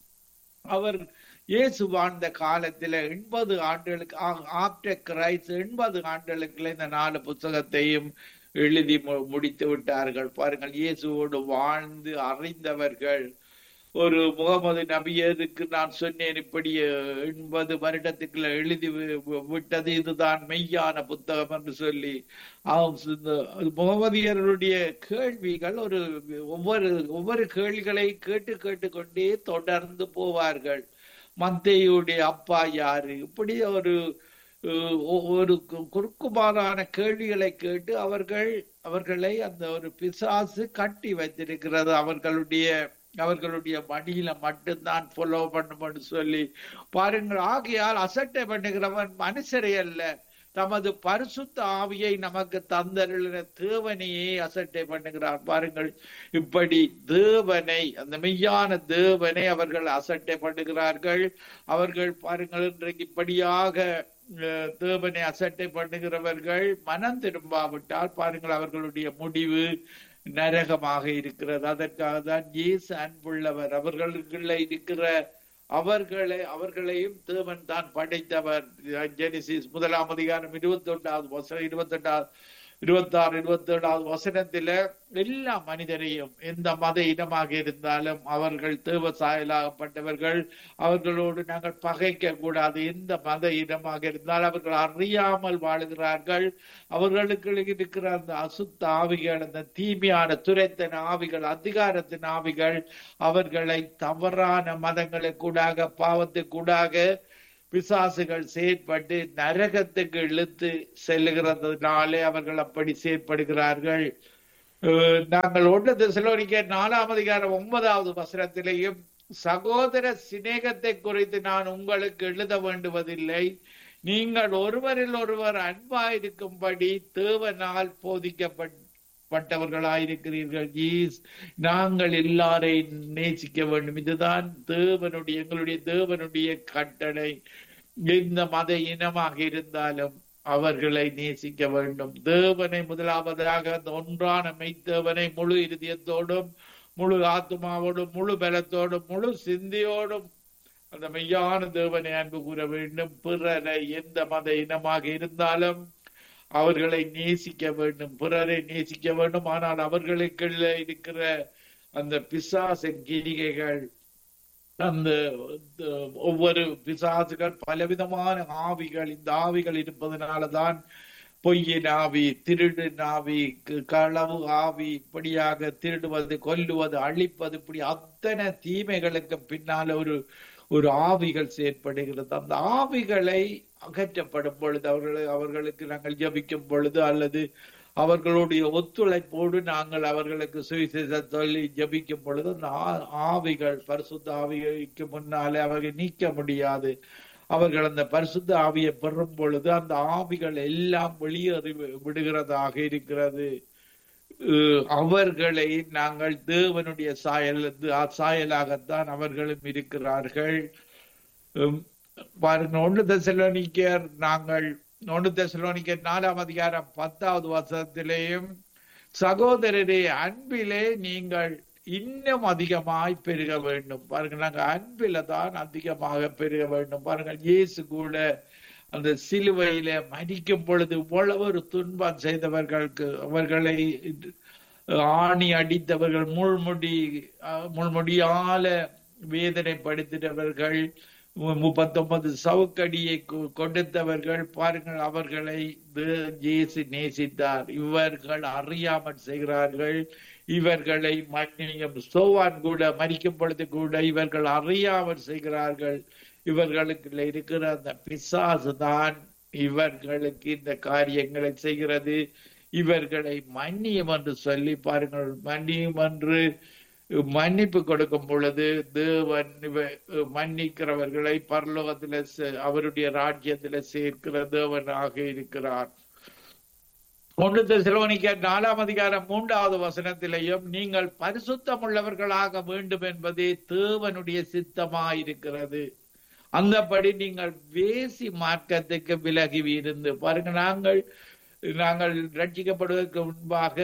அவர் இயேசு வாழ்ந்த காலத்துல எண்பது ஆண்டுகளுக்கு ஆப்டர் கிரைஸ்ட் எண்பது ஆண்டுகளுக்குள்ள இந்த நாலு புத்தகத்தையும் எழுதி மு- முடித்து விட்டார்கள் பாருங்கள் இயேசுவோடு வாழ்ந்து அறிந்தவர்கள் ஒரு முகமது நபியருக்கு நான் சொன்னேன் இப்படி எண்பது வருடத்துக்குள்ள எழுதி வி- வி- விட்டது இதுதான் மெய்யான புத்தகம் என்று சொல்லி ஆம், இந்த முகமதியருடைய கேள்விகள் ஒரு ஒவ்வொரு ஒவ்வொரு கேள்விகளை கேட்டு கேட்டுக்கொண்டே தொடர்ந்து போவார்கள் மத்தேயுடைய அப்பா யாரு இப்படி ஒரு அஹ், ஒ- ஒரு கு- குறுக்குமாறான கேள்விகளை கேட்டு அவர்கள் அவர்களை அந்த ஒரு பிசாசு கட்டி வைத்திருக்கிறது அவர்களுடைய அவர்களுடைய மடியில மட்டும்தான் ஃபாலோ பண்ணும்னு சொல்லி பாருங்கள் ஆகையால் அசட்டை பண்ணுகிறவன் மனுஷரை அல்ல தமது பரிசுத்த ஆவியை நமக்கு தந்தருளின தேவனையே அசட்டை பண்ணுகிறார் பாருங்கள் இப்படி தேவனை அந்த மெய்யான தேவனை அவர்கள் அசட்டை பண்ணுகிறார்கள் அவர்கள் பாருங்கள் இன்றைக்கு இப்படியாக அஹ், தேவனை அசட்டை பண்ணுகிறவர்கள் மனம் திரும்பாவிட்டால் பாருங்கள் அவர்களுடைய முடிவு நரகமாக இருக்கிறது அதற்காக தான் இயேசு அன்புள்ளவர் அவர்களுக்குள்ள இருக்கிற அவர்களை அவர்களையும் தேவன் தான் படைத்தவர் ஜெனிசிஸ் முதலாம் அதிகாரம் இருபத்தி ஒன்றாவது வசனம் இருபத்தி எட்டாவது இருபத்தி ஆறு இருபத்தி ஏழாவது வசனத்தில எல்லா மனிதரையும் எந்த மத இனமாக இருந்தாலும் அவர்கள் தேவ சாயலாகப்பட்டவர்கள் அவர்களோடு நாங்கள் பகைக்க கூடாது எந்த மத இனமாக இருந்தால் அவர்கள் அறியாமல் வாழுகிறார்கள் அவர்களுக்கு இருக்கிற அந்த அசுத்த ஆவிகள் அந்த தீமையான துரைத்தன ஆவிகள் அதிகாரத்தின் ஆவிகள் அவர்களை தவறான மதங்களுக்கூடாக பாவத்துக்கூடாக பிசாசுகள் செயற்பட்டு நரகத்துக்கு இழுத்து செல்லுகிறதுனாலே அவர்கள் அப்படி செயற்படுகிறார்கள் அஹ் நாங்கள் ஒன்று தெசலோனிக்க நாலாம் அதிகாரம் ஒன்பதாவது வசனத்திலேயும் சகோதர சிநேகத்தை குறித்து நான் உங்களுக்கு எழுத வேண்டுவதில்லை நீங்கள் ஒருவரில் ஒருவர் அன்பாயிருக்கும்படி தேவனால் போதிக்கப்பட்டவர்களாயிருக்கிறீர்கள் ஈஸ் நாங்கள் எல்லாரையும் நேசிக்க வேண்டும் இதுதான் தேவனுடைய எங்களுடைய தேவனுடைய கட்டளை எந்த மத இனமாக இருந்தாலும் அவர்களை நேசிக்க வேண்டும் தேவனை முதலாவதாக அந்த ஒன்றான மெய்த்தேவனை முழு இருதயத்தோடும் முழு ஆத்மாவோடும் முழு பலத்தோடும் முழு சிந்தையோடும் அந்த மெய்யான தேவனை அன்பு கூற வேண்டும் பிறரை எந்த மத இனமாக இருந்தாலும் அவர்களை நேசிக்க வேண்டும் பிறரை நேசிக்க வேண்டும் ஆனால் அவர்களுக்குள்ள இருக்கிற அந்த பிசாசின் கிரிகைகள் அந்த அஹ், ஒவ்வொரு பிசாசுகள் பலவிதமான ஆவிகள் இந்த ஆவிகள் இருப்பதனாலதான் பொய்யின் ஆவி திருடு ஆவி க- களவு ஆவி இப்படியாக திருடுவது கொல்லுவது அழிப்பது இப்படி அத்தனை தீமைகளுக்கு பின்னால ஒரு ஒரு ஆவிகள் செயற்படுகிறது அந்த ஆவிகளை அகற்றப்படும் பொழுது அவர்களை அவர்களுக்கு நாங்கள் ஜபிக்கும் பொழுது அல்லது அவர்களுடைய ஒத்துழைப்போடு நாங்கள் அவர்களுக்கு சுவிசேஷம் சொல்லி ஜபிக்கும் பொழுது அந்த ஆ- ஆவிகள் பரிசுத்த ஆவிக்கு முன்னாலே அவர்கள் நீக்க முடியாது அவர்கள் அந்த பரிசுத்த ஆவியை பெறும் பொழுது அந்த ஆவிகள் எல்லாம் வெளியேறி வி- விடுகிறதாக இருக்கிறது அஹ் அவர்களை நாங்கள் தேவனுடைய சாயல் சாயலாகத்தான் அவர்களும் இருக்கிறார்கள் உம், பாருங்க ஒன்று தெசலோனிக்கர் நாங்கள் ஒன்று தெசலோனிக்கர் நாலாம் அதிகாரம் பத்தாவது வசனத்திலேயும் சகோதரரே அன்பிலே நீங்கள் இன்னும் அதிகமாய் பெருக வேண்டும் பாருங்க நாங்க அன்பில தான் அதிகமாக பெருக வேண்டும் பாருங்க இயேசு கூட அந்த சிலுவையில மடிக்கும் பொழுது இவ்வளவு ஒரு துன்பம் செய்தவர்களுக்கு அவர்களை ஆணி அடித்தவர்கள் முள்முடி அஹ், முள்முடியால வேதனைப்படுத்தினவர்கள் மு- முப்பத்தொன்பது சவுக்கடியை கொ- கொடுத்தவர்கள் பாருங்கள் அவர்களை தே- இயேசு நேசித்தார் இவர்கள் அறியாமல் செய்கிறார்கள் இவர்களை மன்னியும் சோவான் கூட மறிக்கும் பொழுது கூட இவர்கள் அறியாமல் செய்கிறார்கள் இவர்களுக்குள்ள இருக்கிற அந்த பிசாசு தான் இவர்களுக்கு இந்த காரியங்களை செய்கிறது இவர்களை மன்னியும் என்று சொல்லி பாருங்கள் மன்னியும் என்று மன்னிப்பு கொடுக்கும் பொழுது தேவன் இவ- மன்னிக்கிறவர்களை பரலோகத்தில சே- அவருடைய ராஜ்யத்தில சேர்க்கிற தேவனாக இருக்கிறார் ஒன்று தெசலோனிக்க நாலாம் அதிகாரம் மூன்றாவது வசனத்திலேயும் நீங்கள் பரிசுத்தம் உள்ளவர்களாக வேண்டும் என்பதே தேவனுடைய சித்தமாயிருக்கிறது அந்தபடி நீங்கள் வேசி மார்க்கத்துக்கு விலகி இருந்து பாருங்க நாங்கள் நாங்கள் ரட்சிக்கப்படுவதற்கு முன்பாக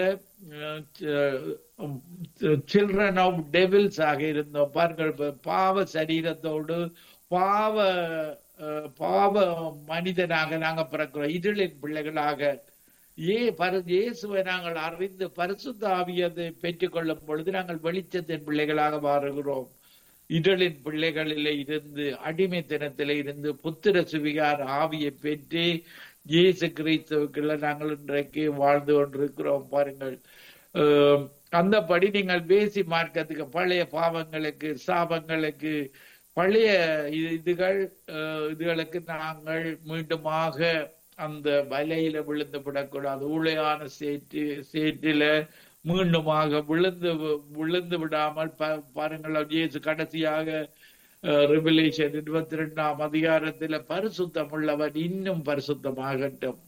சில்ட்ரன் ஆஃப் டெவில்ஸ் ஆக இருந்தோம் பாருங்கள் இப்ப பாவ சரீரத்தோடு பாவ அஹ், பாவ மனிதனாக நாங்க பிறக்கிறோம் இருளின் பிள்ளைகளாக ஏ பரு இயேசுவை நாங்கள் அறிந்து பரிசுத்த ஆவியதை பெற்றுக்கொள்ளும் பொழுது நாங்கள் வெளிச்சத்தின் பிள்ளைகளாக மாறுகிறோம் இடலின் பிள்ளைகளிலே இருந்து அடிமைத்தனத்திலே இருந்து புத்திர சுவிகார் ஆவியை பெற்று இயேசு கிறிஸ்துவுக்குள்ள நாங்கள் இன்றைக்கு வாழ்ந்து கொண்டிருக்கிறோம் பாருங்கள் அஹ், அந்தபடி நீங்கள் பேசி மார்க்கத்துக்கு பழைய பாவங்களுக்கு சாபங்களுக்கு பழைய இது- இதுகள் அஹ், இதுகளுக்கு நாங்கள் மீண்டுமாக அந்த வலையில விழுந்து விடக்கூடாது ஊழையான சேற்று சேற்றில மீண்டுமாக விழுந்து வி- விழுந்து விடாமல் ப- பாருங்கள் இயேசு கடைசியாக ரிவலேஷன் இருபத்தி ரெண்டாம் அதிகாரத்துல பரிசுத்தம் உள்ளவன் இன்னும் பரிசுத்தமாகட்டும்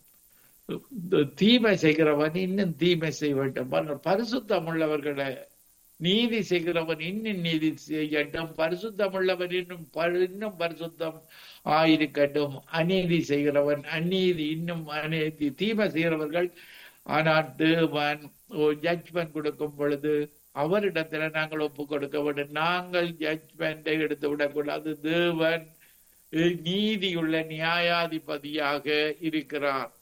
தீமை செய்கிறவன் இன்னும் தீமை செய்ய வேண்டும் பாருங்கள் பரிசுத்தம் உள்ளவர்களை நீதி செய்கிறவன் இன்னும் நீதி செய்யட்டும் பரிசுத்தம் உள்ளவன் இன்னும் ப- இன்னும் பரிசுத்தம் ஆயிருக்கட்டும் அநீதி செய்கிறவன் அநீதி இன்னும் அநீதி தீமை செய்கிறவர்கள் ஆனால் தேவன் ஜட்ஜ்மெண்ட் கொடுக்கும் பொழுது அவரிடத்துல நாங்கள் ஒப்பு கொடுக்க வேண்டும் நாங்கள் ஜட்ஜ்மெண்டை எடுத்து விடக்கூடாது தேவன் நீதியுள்ள நியாயாதிபதியாக இருக்கிறார்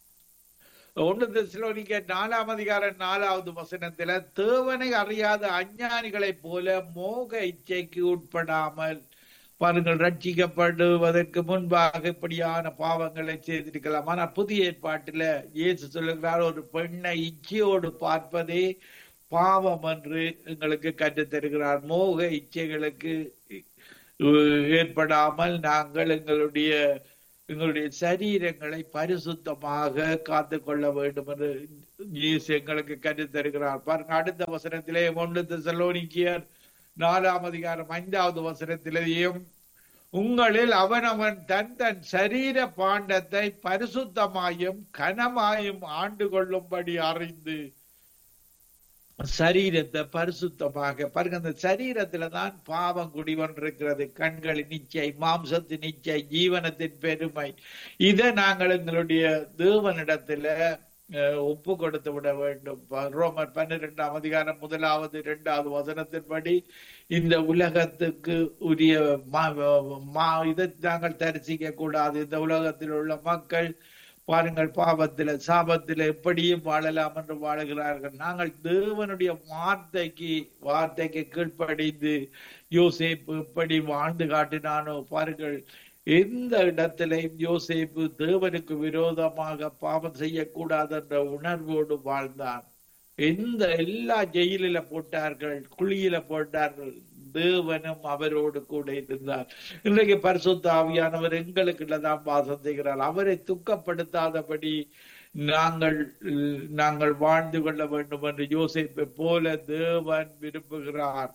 ஒன்று தெசலோனிக்க நாலாம் அதிகாரம் நாலாவது வசனத்துல தேவனை அறியாத அஞ்ஞானிகளைப் போல மோக இச்சைக்கு உட்படாமல் பாருங்கள் ரட்சிக்கப்படுவதற்கு முன்பாக இப்படியான பாவங்களை செய்திருக்கலாம் ஆனால் புதிய ஏற்பாட்டில இயேசு சொல்லுகிறார் ஒரு பெண்ணை இச்சையோடு பார்ப்பதே பாவம் என்று எங்களுக்கு கற்றுத் தருகிறார் மோக இச்சைகளுக்கு அஹ், ஏற்படாமல் நாங்கள் எங்களுடைய எங்களுடைய சரீரங்களை பரிசுத்தமாக காத்து கொள்ள வேண்டும் என்று இயேசு எங்களுக்கு கற்றுத் தருகிறார் பாருங்க அடுத்த வசனத்திலே ஒன்று தெசலோனிக்கியர் நாலாம் அதிகாரம் ஐந்தாவது வசனத்திலேயும் உங்களில் அவனவன் தன் தன் சரீர பாண்டத்தை பரிசுத்தமாயும் கனமாயும் ஆண்டு கொள்ளும்படி அறிந்து சரீரத்தை பரிசுத்தமாக பாருங்க அந்த சரீரத்துல தான் பாவம் குடிவன்றிருக்கிறது கண்களின் நிச்சை மாம்சத்தின் நிச்சை ஜீவனத்தின் பெருமை இதை நாங்கள் எங்களுடைய தேவனிடத்துல அஹ், ஒப்பு கொடுத்து விட வேண்டும் ப- ரோமர் பன்னிரெண்டாம் அதிகாரம் முதலாவது இரண்டாவது வசனத்தின்படி இந்த உலகத்துக்கு உரிய மா- மா- இதை நாங்கள் தரிசிக்க கூடாது இந்த உலகத்தில் உள்ள மக்கள் பாருங்கள் பாவத்தில சாபத்தில எப்படியும் வாழலாம் என்று வாழுகிறார்கள் நாங்கள் தேவனுடைய வார்த்தைக்கு வார்த்தைக்கு கீழ்ப்படிந்து யோசேப்பு எப்படி வாழ்ந்து காட்டினானோ பாருங்கள் எந்த இடத்திலையும் யோசேப்பு தேவனுக்கு விரோதமாக பாவம் செய்யக்கூடாது என்ற உணர்வோடு வாழ்ந்தான் எந்த எல்லா ஜெயிலில போட்டார்கள் குழியில போட்டார்கள் தேவனும் அவரோடு கூட இருந்தார் இன்றைக்கு பரிசுத்த ஆவியானவர் எங்களுக்கு தான் வாசம் செய்கிறார் அவரை துக்கப்படுத்தாதபடி நாங்கள் நாங்கள் வாழ்ந்து கொள்ள வேண்டும் என்று யோசிப்பை போல தேவன் விரும்புகிறார்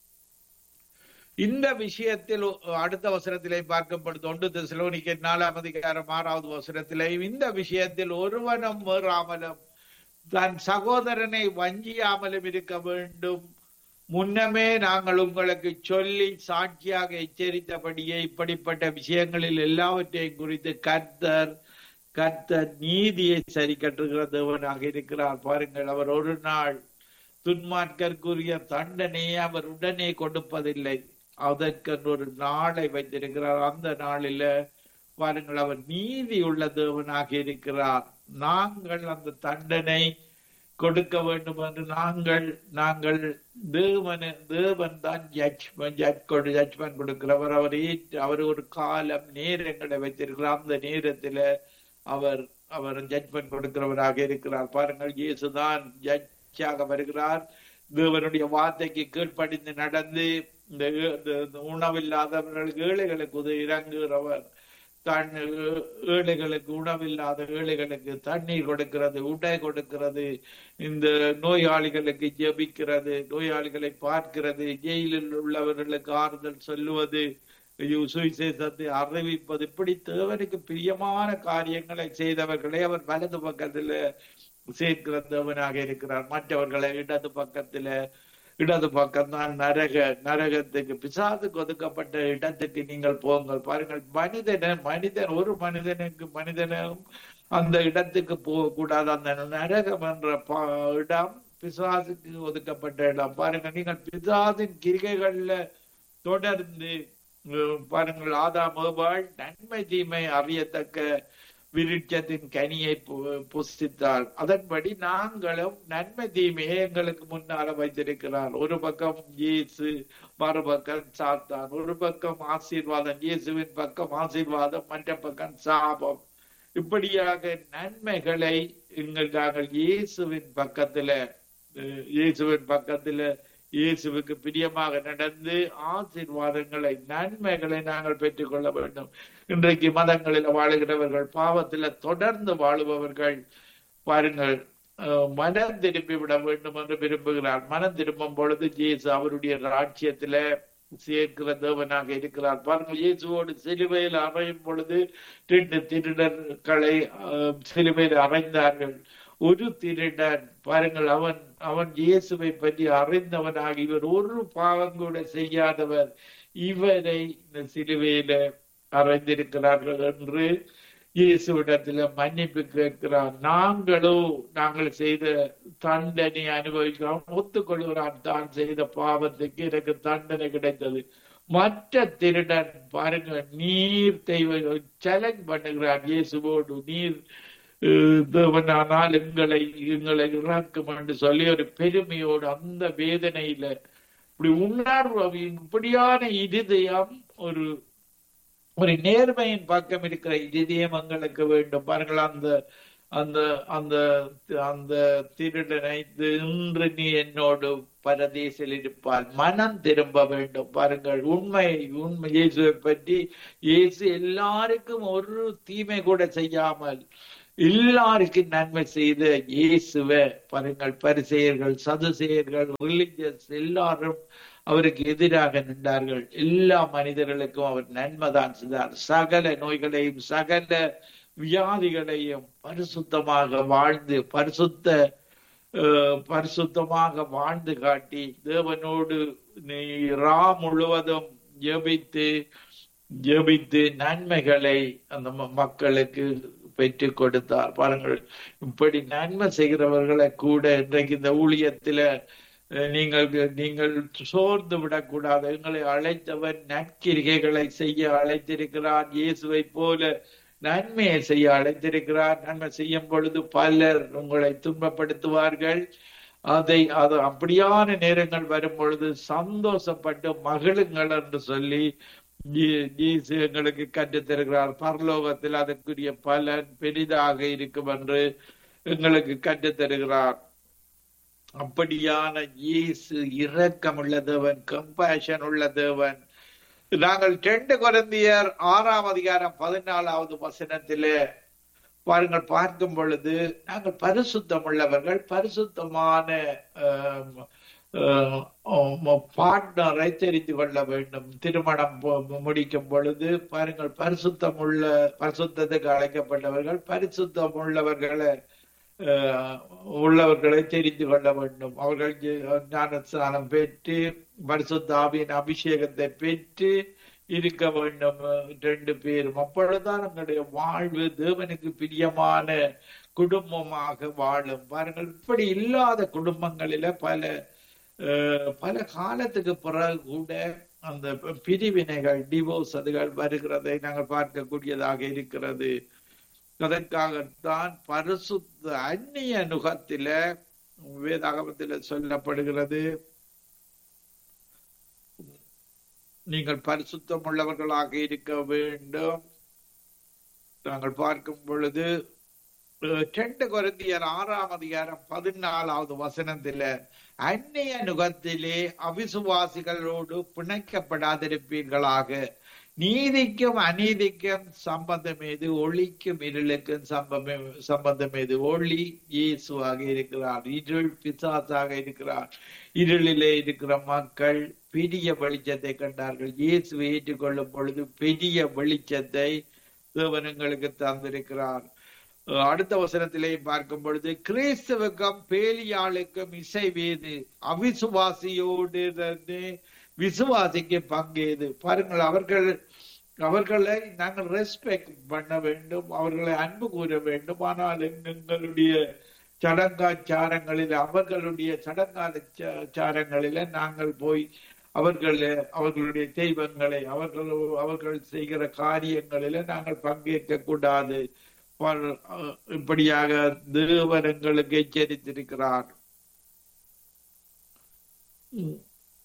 இந்த விஷயத்தில் அடுத்த வசனத்திலே பார்க்கப்படுது ஒன்று தெசலோனிக்க நாலாம் அதிகாரம் ஆறாவது வசனத்திலே இந்த விஷயத்தில் ஒருவனும் மீறாமலும் தன் சகோதரனை வஞ்சியாமலும் இருக்க வேண்டும் முன்னமே நாங்கள் உங்களுக்கு சொல்லி சாட்சியாக எச்சரித்தபடியே இப்படிப்பட்ட விஷயங்களில் எல்லாவற்றையும் குறித்து கர்த்தர் கர்த்தர் நீதியை சரி கட்டுகிற தேவனாக இருக்கிறார் பாருங்கள் அவர் ஒரு நாள் துன்மார்க்கற்குரிய தண்டனையை அவர் உடனே கொடுப்பதில்லை அதற்கு ஒரு நாளை வைத்திருக்கிறார் அந்த நாளில பாருங்கள் அவர் நீதி உள்ள தேவனாக இருக்கிறார் நாங்கள் அந்த தண்டனை கொடுக்க வேண்டும் என்று நாங்கள் நாங்கள் தேவன தேவன் தான் ஜட்ஜ்மெண்ட் ஜட்ஜ் கொடு ஜட்ஜ்மெண்ட் கொடுக்கிறவர் அவர் ஏற்று அவர் ஒரு காலம் நேரங்களை வைத்திருக்கிறார் அந்த நேரத்துல அவர் அவர் ஜட்ஜ்மெண்ட் கொடுக்கிறவராக இருக்கிறார் பாருங்கள் இயேசுதான் ஜட்ஜாக வருகிறார் தேவனுடைய வார்த்தைக்கு கீழ்ப்படிந்து நடந்து இந்த ஏ- இந்த- இந்த உணவில்லாதவர்களுக்கு ஏழைகளுக்கு உதவி இறங்குகிறவர் தன் ஏ- ஏழைகளுக்கு உணவில்லாத ஏழைகளுக்கு தண்ணீர் கொடுக்கிறது உடை கொடுக்கிறது இந்த நோயாளிகளுக்கு ஜெபிக்கிறது நோயாளிகளை பார்க்கிறது ஜெயிலில் உள்ளவர்களுக்கு ஆறுதல் சொல்லுவது ஐயோ, சுவிசேஷத்தை அறிவிப்பது இப்படி தேவனுக்கு பிரியமான காரியங்களை செய்தவர்களை அவர் வலது பக்கத்துல சேர்க்கிற தேவனாக இருக்கிறார் மற்றவர்களை இடது பக்கத்துல இடது பக்கம் தான் நரக நரகத்துக்கு பிசாசுக்கு ஒதுக்கப்பட்ட இடத்துக்கு நீங்கள் போங்கள் பாருங்கள் மனிதன மனிதன் ஒரு மனிதனுக்கு மனிதனும் அந்த இடத்துக்கு போக கூடாது அந்த நரகம் என்ற பா- இடம் பிசாசுக்கு ஒதுக்கப்பட்ட இடம் பாருங்க நீங்கள் பிசாசின் கிரிகைகள்ல தொடர்ந்து உம், பாருங்கள் ஆதாம் ஏவாள் நன்மை தீமை அறியத்தக்க விருட்சத்தின் கனியை பு- புசித்தாள் அதன்படி நாங்களும் நன்மை தீமையை எங்களுக்கு முன்னால வைத்திருக்கிறார் ஒரு பக்கம் இயேசு மறுபக்கம் சாத்தான் ஒரு பக்கம் ஆசீர்வாதம் இயேசுவின் பக்கம் ஆசீர்வாதம் மற்ற பக்கம் சாபம் இப்படியாக நன்மைகளை எங்கள் நாங்கள் இயேசுவின் பக்கத்துல அஹ், இயேசுவின் பக்கத்துல இயேசுவுக்கு பிரியமாக நடந்து ஆசீர்வாதங்களை நன்மைகளை நாங்கள் பெற்றுக்கொள்ள வேண்டும் இன்றைக்கு மதங்களில் வாழுகிறவர்கள் பாவத்துல தொடர்ந்து வாழுபவர்கள் பாருங்கள் அஹ், மனம் திரும்பி விட வேண்டும் என்று விரும்புகிறார் மனம் திரும்பும் பொழுது இயேசு அவருடைய ராஜ்யத்தில சேர்க்கிற தேவனாக இருக்கிறார் பாருங்கள் இயேசுவோடு சிலுவையில் அறையும் பொழுது ரெண்டு திருடர்களை அஹ், சிலுவையில் அறைந்தார்கள் ஒரு திருடன் பாருங்கள் அவன் அவன் இயேசுவை பற்றி அறிந்தவனாக இவர் ஒரு பாவம் கூட செய்யாதவர் இவரை இந்த சிலுவையில அறைந்திருக்கிறார்கள் என்று இயேசுவிடத்துல மன்னிப்பு கேட்கிறார் நாங்களோ நாங்கள் செய்த தண்டனை அனுபவிக்கிறோம் ஒத்துக்கொள்கிறான் தான் செய்த பாவத்துக்கு எனக்கு தண்டனை கிடைத்தது மற்ற திருடன் பாருங்க நீர் தெய்வ சேலஞ்ச் பண்ணுகிறார் இயேசுவோடு நீர் அஹ், தேவனானால் எங்களை எங்களை இறக்கும் என்று சொல்லி ஒரு பெருமையோடு அந்த வேதனையில இப்படி உணர்வு இப்படியான இருதயம் ஒரு ஒரு நேர்மையின் பக்கம் இருக்கிற இதயம் எங்களுக்கு வேண்டும் பாருங்கள் அந்த அந்த அந்த அந்த திருடனை இன்று நீ என்னோடு பரதேசில் இருப்பார் மனம் திரும்ப வேண்டும் பாருங்கள் உண்மை உண்மை இயேசுவை பற்றி இயேசு எல்லாருக்கும் ஒரு தீமை கூட செய்யாமல் எல்லாருக்கும் நன்மை செய்த இயேசுவ பாருங்கள் பரிசெயர்கள் சதுசெயர்கள் ரிலிஜியஸ் எல்லாரும் அவருக்கு எதிராக நின்றார்கள் எல்லா மனிதர்களுக்கும் அவர் நன்மைதான் செய்தார் சகல நோய்களையும் சகல வியாதிகளையும் பரிசுத்தமாக வாழ்ந்து பரிசுத்த அஹ், பரிசுத்தமாக வாழ்ந்து காட்டி தேவனோடு நீ ரா முழுவதும் ஜெபித்து ஜெபித்து நன்மைகளை அந்த ம- மக்களுக்கு பெற்று கொடுத்தார் பாருங்கள் இப்படி நன்மை செய்கிறவர்களை கூட இன்றைக்கு இந்த ஊழியத்தில அஹ், நீங்கள் நீங்கள் சோர்ந்து விடக்கூடாது எங்களை அழைத்தவர் நற்கிரிகைகளை செய்ய அழைத்திருக்கிறார் இயேசுவை போல நன்மையை செய்ய அழைத்திருக்கிறார் நன்மை செய்யும் பொழுது பலர் உங்களை துன்பப்படுத்துவார்கள் அதை அது அப்படியான நேரங்கள் வரும் பொழுது சந்தோஷப்பட்டு மகிழுங்கள் என்று சொல்லி இயே- இயேசு எங்களுக்கு கற்றுத் தருகிறார் பரலோகத்தில் அதற்குரிய பலன் பெரிதாக இருக்கும் என்று எங்களுக்கு கற்றுத் தருகிறார் அப்படியான இயேசு இரக்கம் உள்ள தேவன் கம்பேஷன் உள்ள தேவன் நாங்கள் ரெண்டு குழந்தையர் ஆறாம் அதிகாரம் பதினாலாவது வசனத்திலே பாருங்கள் பார்க்கும் பொழுது நாங்கள் பரிசுத்தம் உள்ளவர்கள் பரிசுத்தமான பார்ட்னரை தெரிந்து கொள்ள வேண்டும் திருமணம் போ- முடிக்கும் பொழுது பாருங்கள் பரிசுத்தம் உள்ள பரிசுத்தத்துக்கு அழைக்கப்பட்டவர்கள் பரிசுத்தம் உள்ளவர்களை அஹ், உள்ளவர்களை தெரிந்து கொள்ள வேண்டும் அவர்கள் ஜெ- ஞானஸ்நானம் பெற்று பரிசுத்த ஆவியின் அபிஷேகத்தை பெற்று இருக்க வேண்டும் அஹ், ரெண்டு பேரும் அப்பொழுதுதான் நம்முடைய வாழ்வு தேவனுக்கு பிரியமான குடும்பமாக வாழும் பாருங்கள் இப்படி இல்லாத குடும்பங்களில பல அஹ், பல காலத்துக்கு பிறகு கூட அந்த பிரிவினைகள் டிவோர்ஸ் அதுகள் வருகிறதை நாங்கள் பார்க்கக்கூடியதாக இருக்கிறது அதற்காகத்தான் பரிசுத்த அந்நிய நுகத்தில வேதாகமத்தில சொல்லப்படுகிறது நீங்கள் பரிசுத்தம் உள்ளவர்களாக இருக்க வேண்டும் நாங்கள் பார்க்கும் பொழுது அஹ், ரெண்டு கொரிந்தியர் ஆறாம் அதிகாரம் பதினாலாவது வசனத்தில அந்நிய நுகத்திலே அவிசுவாசிகளோடு பிணைக்கப்படாதிருப்பீர்களாக நீதிக்கும் அநீதிக்கும் சம்பந்தம் ஏது ஒளிக்கும் இருளுக்கும் சம்பந்தம் சம்பந்தம் ஏது ஒளி இயேசுவாக இருக்கிறார் இருள் பிசாசாக இருக்கிறார் இருளிலே இருக்கிற மக்கள் பெரிய வெளிச்சத்தை கண்டார்கள் இயேசுவை ஏற்றுக்கொள்ளும் பொழுது பெரிய வெளிச்சத்தை தேவன் எங்களுக்கு தந்திருக்கிறார் அஹ் அடுத்த வசனத்திலே பார்க்கும் பொழுது கிறிஸ்துவுக்கும் பேலியாளுக்கும் இசைவேது அவிசுவாசியோடு இருந்து விசுவாசிக்கு பங்கேது பாருங்கள் அவர்கள் அவர்களை நாங்கள் ரெஸ்பெக்ட் பண்ண வேண்டும் அவர்களை அன்பு கூற வேண்டும் ஆனால் எங்களுடைய சடங்காச்சாரங்களில் அவர்களுடைய சடங்காச்சாரங்களில நாங்கள் போய் அவர்கள் அவர்களுடைய தெய்வங்களை அவர்கள் அவர்கள் செய்கிற காரியங்களில நாங்கள் பங்கேற்க கூடாது பல- அஹ் இப்படியாக தேவன் எங்களுக்கு எச்சரித்திருக்கிறார் உம்.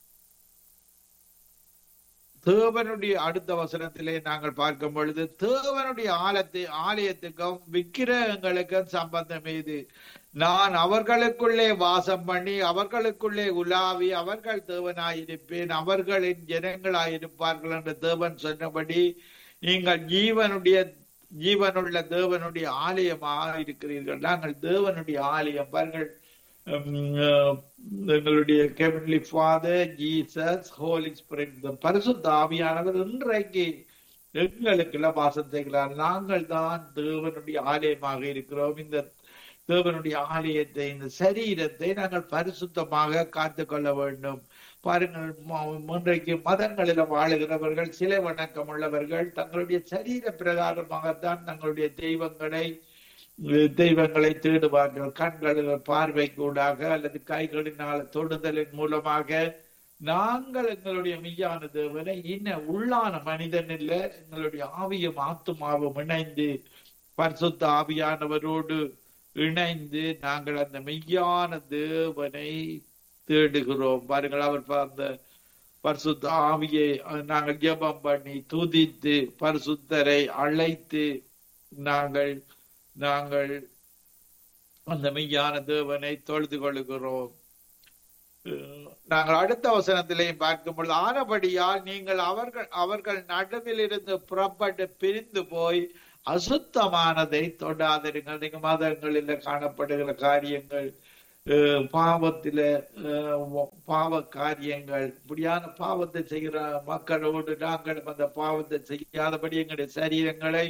தேவனுடைய அடுத்த வசனத்திலே நாங்கள் பார்க்கும் பொழுது தேவனுடைய ஆலத்தை ஆலயத்துக்கும் விக்கிரகங்களுக்கும் சம்பந்தம் இது நான் அவர்களுக்குள்ளே வாசம் பண்ணி அவர்களுக்குள்ளே உலாவி அவர்கள் தேவனாயிருப்பேன் அவர்களின் ஜனங்களாயிருப்பார்கள் என்று தேவன் சொன்னபடி நீங்கள் ஜீவனுடைய ஜீவனுள்ள தேவனுடைய ஆலயமாக இருக்கிறீர்கள் நாங்கள் தேவனுடைய ஆலயம் பாருங்கள் உம், அஹ், எங்களுடைய heavenly father Jesus holy spirit பரிசுத்த ஆவியானவர் இன்றைக்கு எங்களுக்குள்ள வாசம் செய்கிறார் நாங்கள் தான் தேவனுடைய ஆலயமாக இருக்கிறோம் இந்த தேவனுடைய ஆலயத்தை இந்த சரீரத்தை நாங்கள் பரிசுத்தமாக காத்துக்கொள்ள வேண்டும் பாருங்கள் ம- இன்றைக்கு மதங்களில வாழுகிறவர்கள் சிலை வணக்கம் உள்ளவர்கள் தங்களுடைய சரீர பிரகாரமாகத்தான் தங்களுடைய தெய்வங்களை தெய்வங்களை தேடுவார்கள் கண்களில் பார்வை கூடாக அல்லது கைகளினால் தொடுதலின் மூலமாக நாங்கள் எங்களுடைய மெய்யான தேவனை இன்ன உள்ளான மனிதன் இல்ல எங்களுடைய ஆவியும் ஆத்துமாவும் இணைந்து பரிசுத்த ஆவியானவரோடு இணைந்து நாங்கள் அந்த மெய்யான தேவனை தேடுகிறோம் பாருங்கள் அவர் ப- அந்த பரிசுத்த ஆவியை அஹ், நாங்கள் ஜெபம் பண்ணி துதித்து பரிசுத்தரை அழைத்து நாங்கள் நாங்கள் அந்த மெய்யான தேவனை தொழுது கொள்கிறோம் அஹ், நாங்கள் அடுத்த வசனத்திலேயும் பார்க்கும் பொழுது ஆனபடியால் நீங்கள் அவர்கள் அவர்கள் நடுவில் இருந்து புறப்பட்டு பிரிந்து போய் அசுத்தமானதை தொடாதிருங்கள் நீங்க மதங்களில் காணப்படுகிற காரியங்கள் அஹ், பாவத்தில அஹ், பாவ காரியங்கள் இப்படியான பாவத்தை செய்கிற மக்களோடு நாங்களும் அந்த பாவத்தை செய்யாதபடி எங்களுடைய சரீரங்களை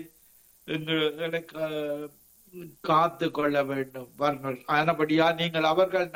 எங்களை கா- காத்து கொள்ள வேண்டும் பாருங்கள் ஆனபடியா நீங்கள் அவர்கள்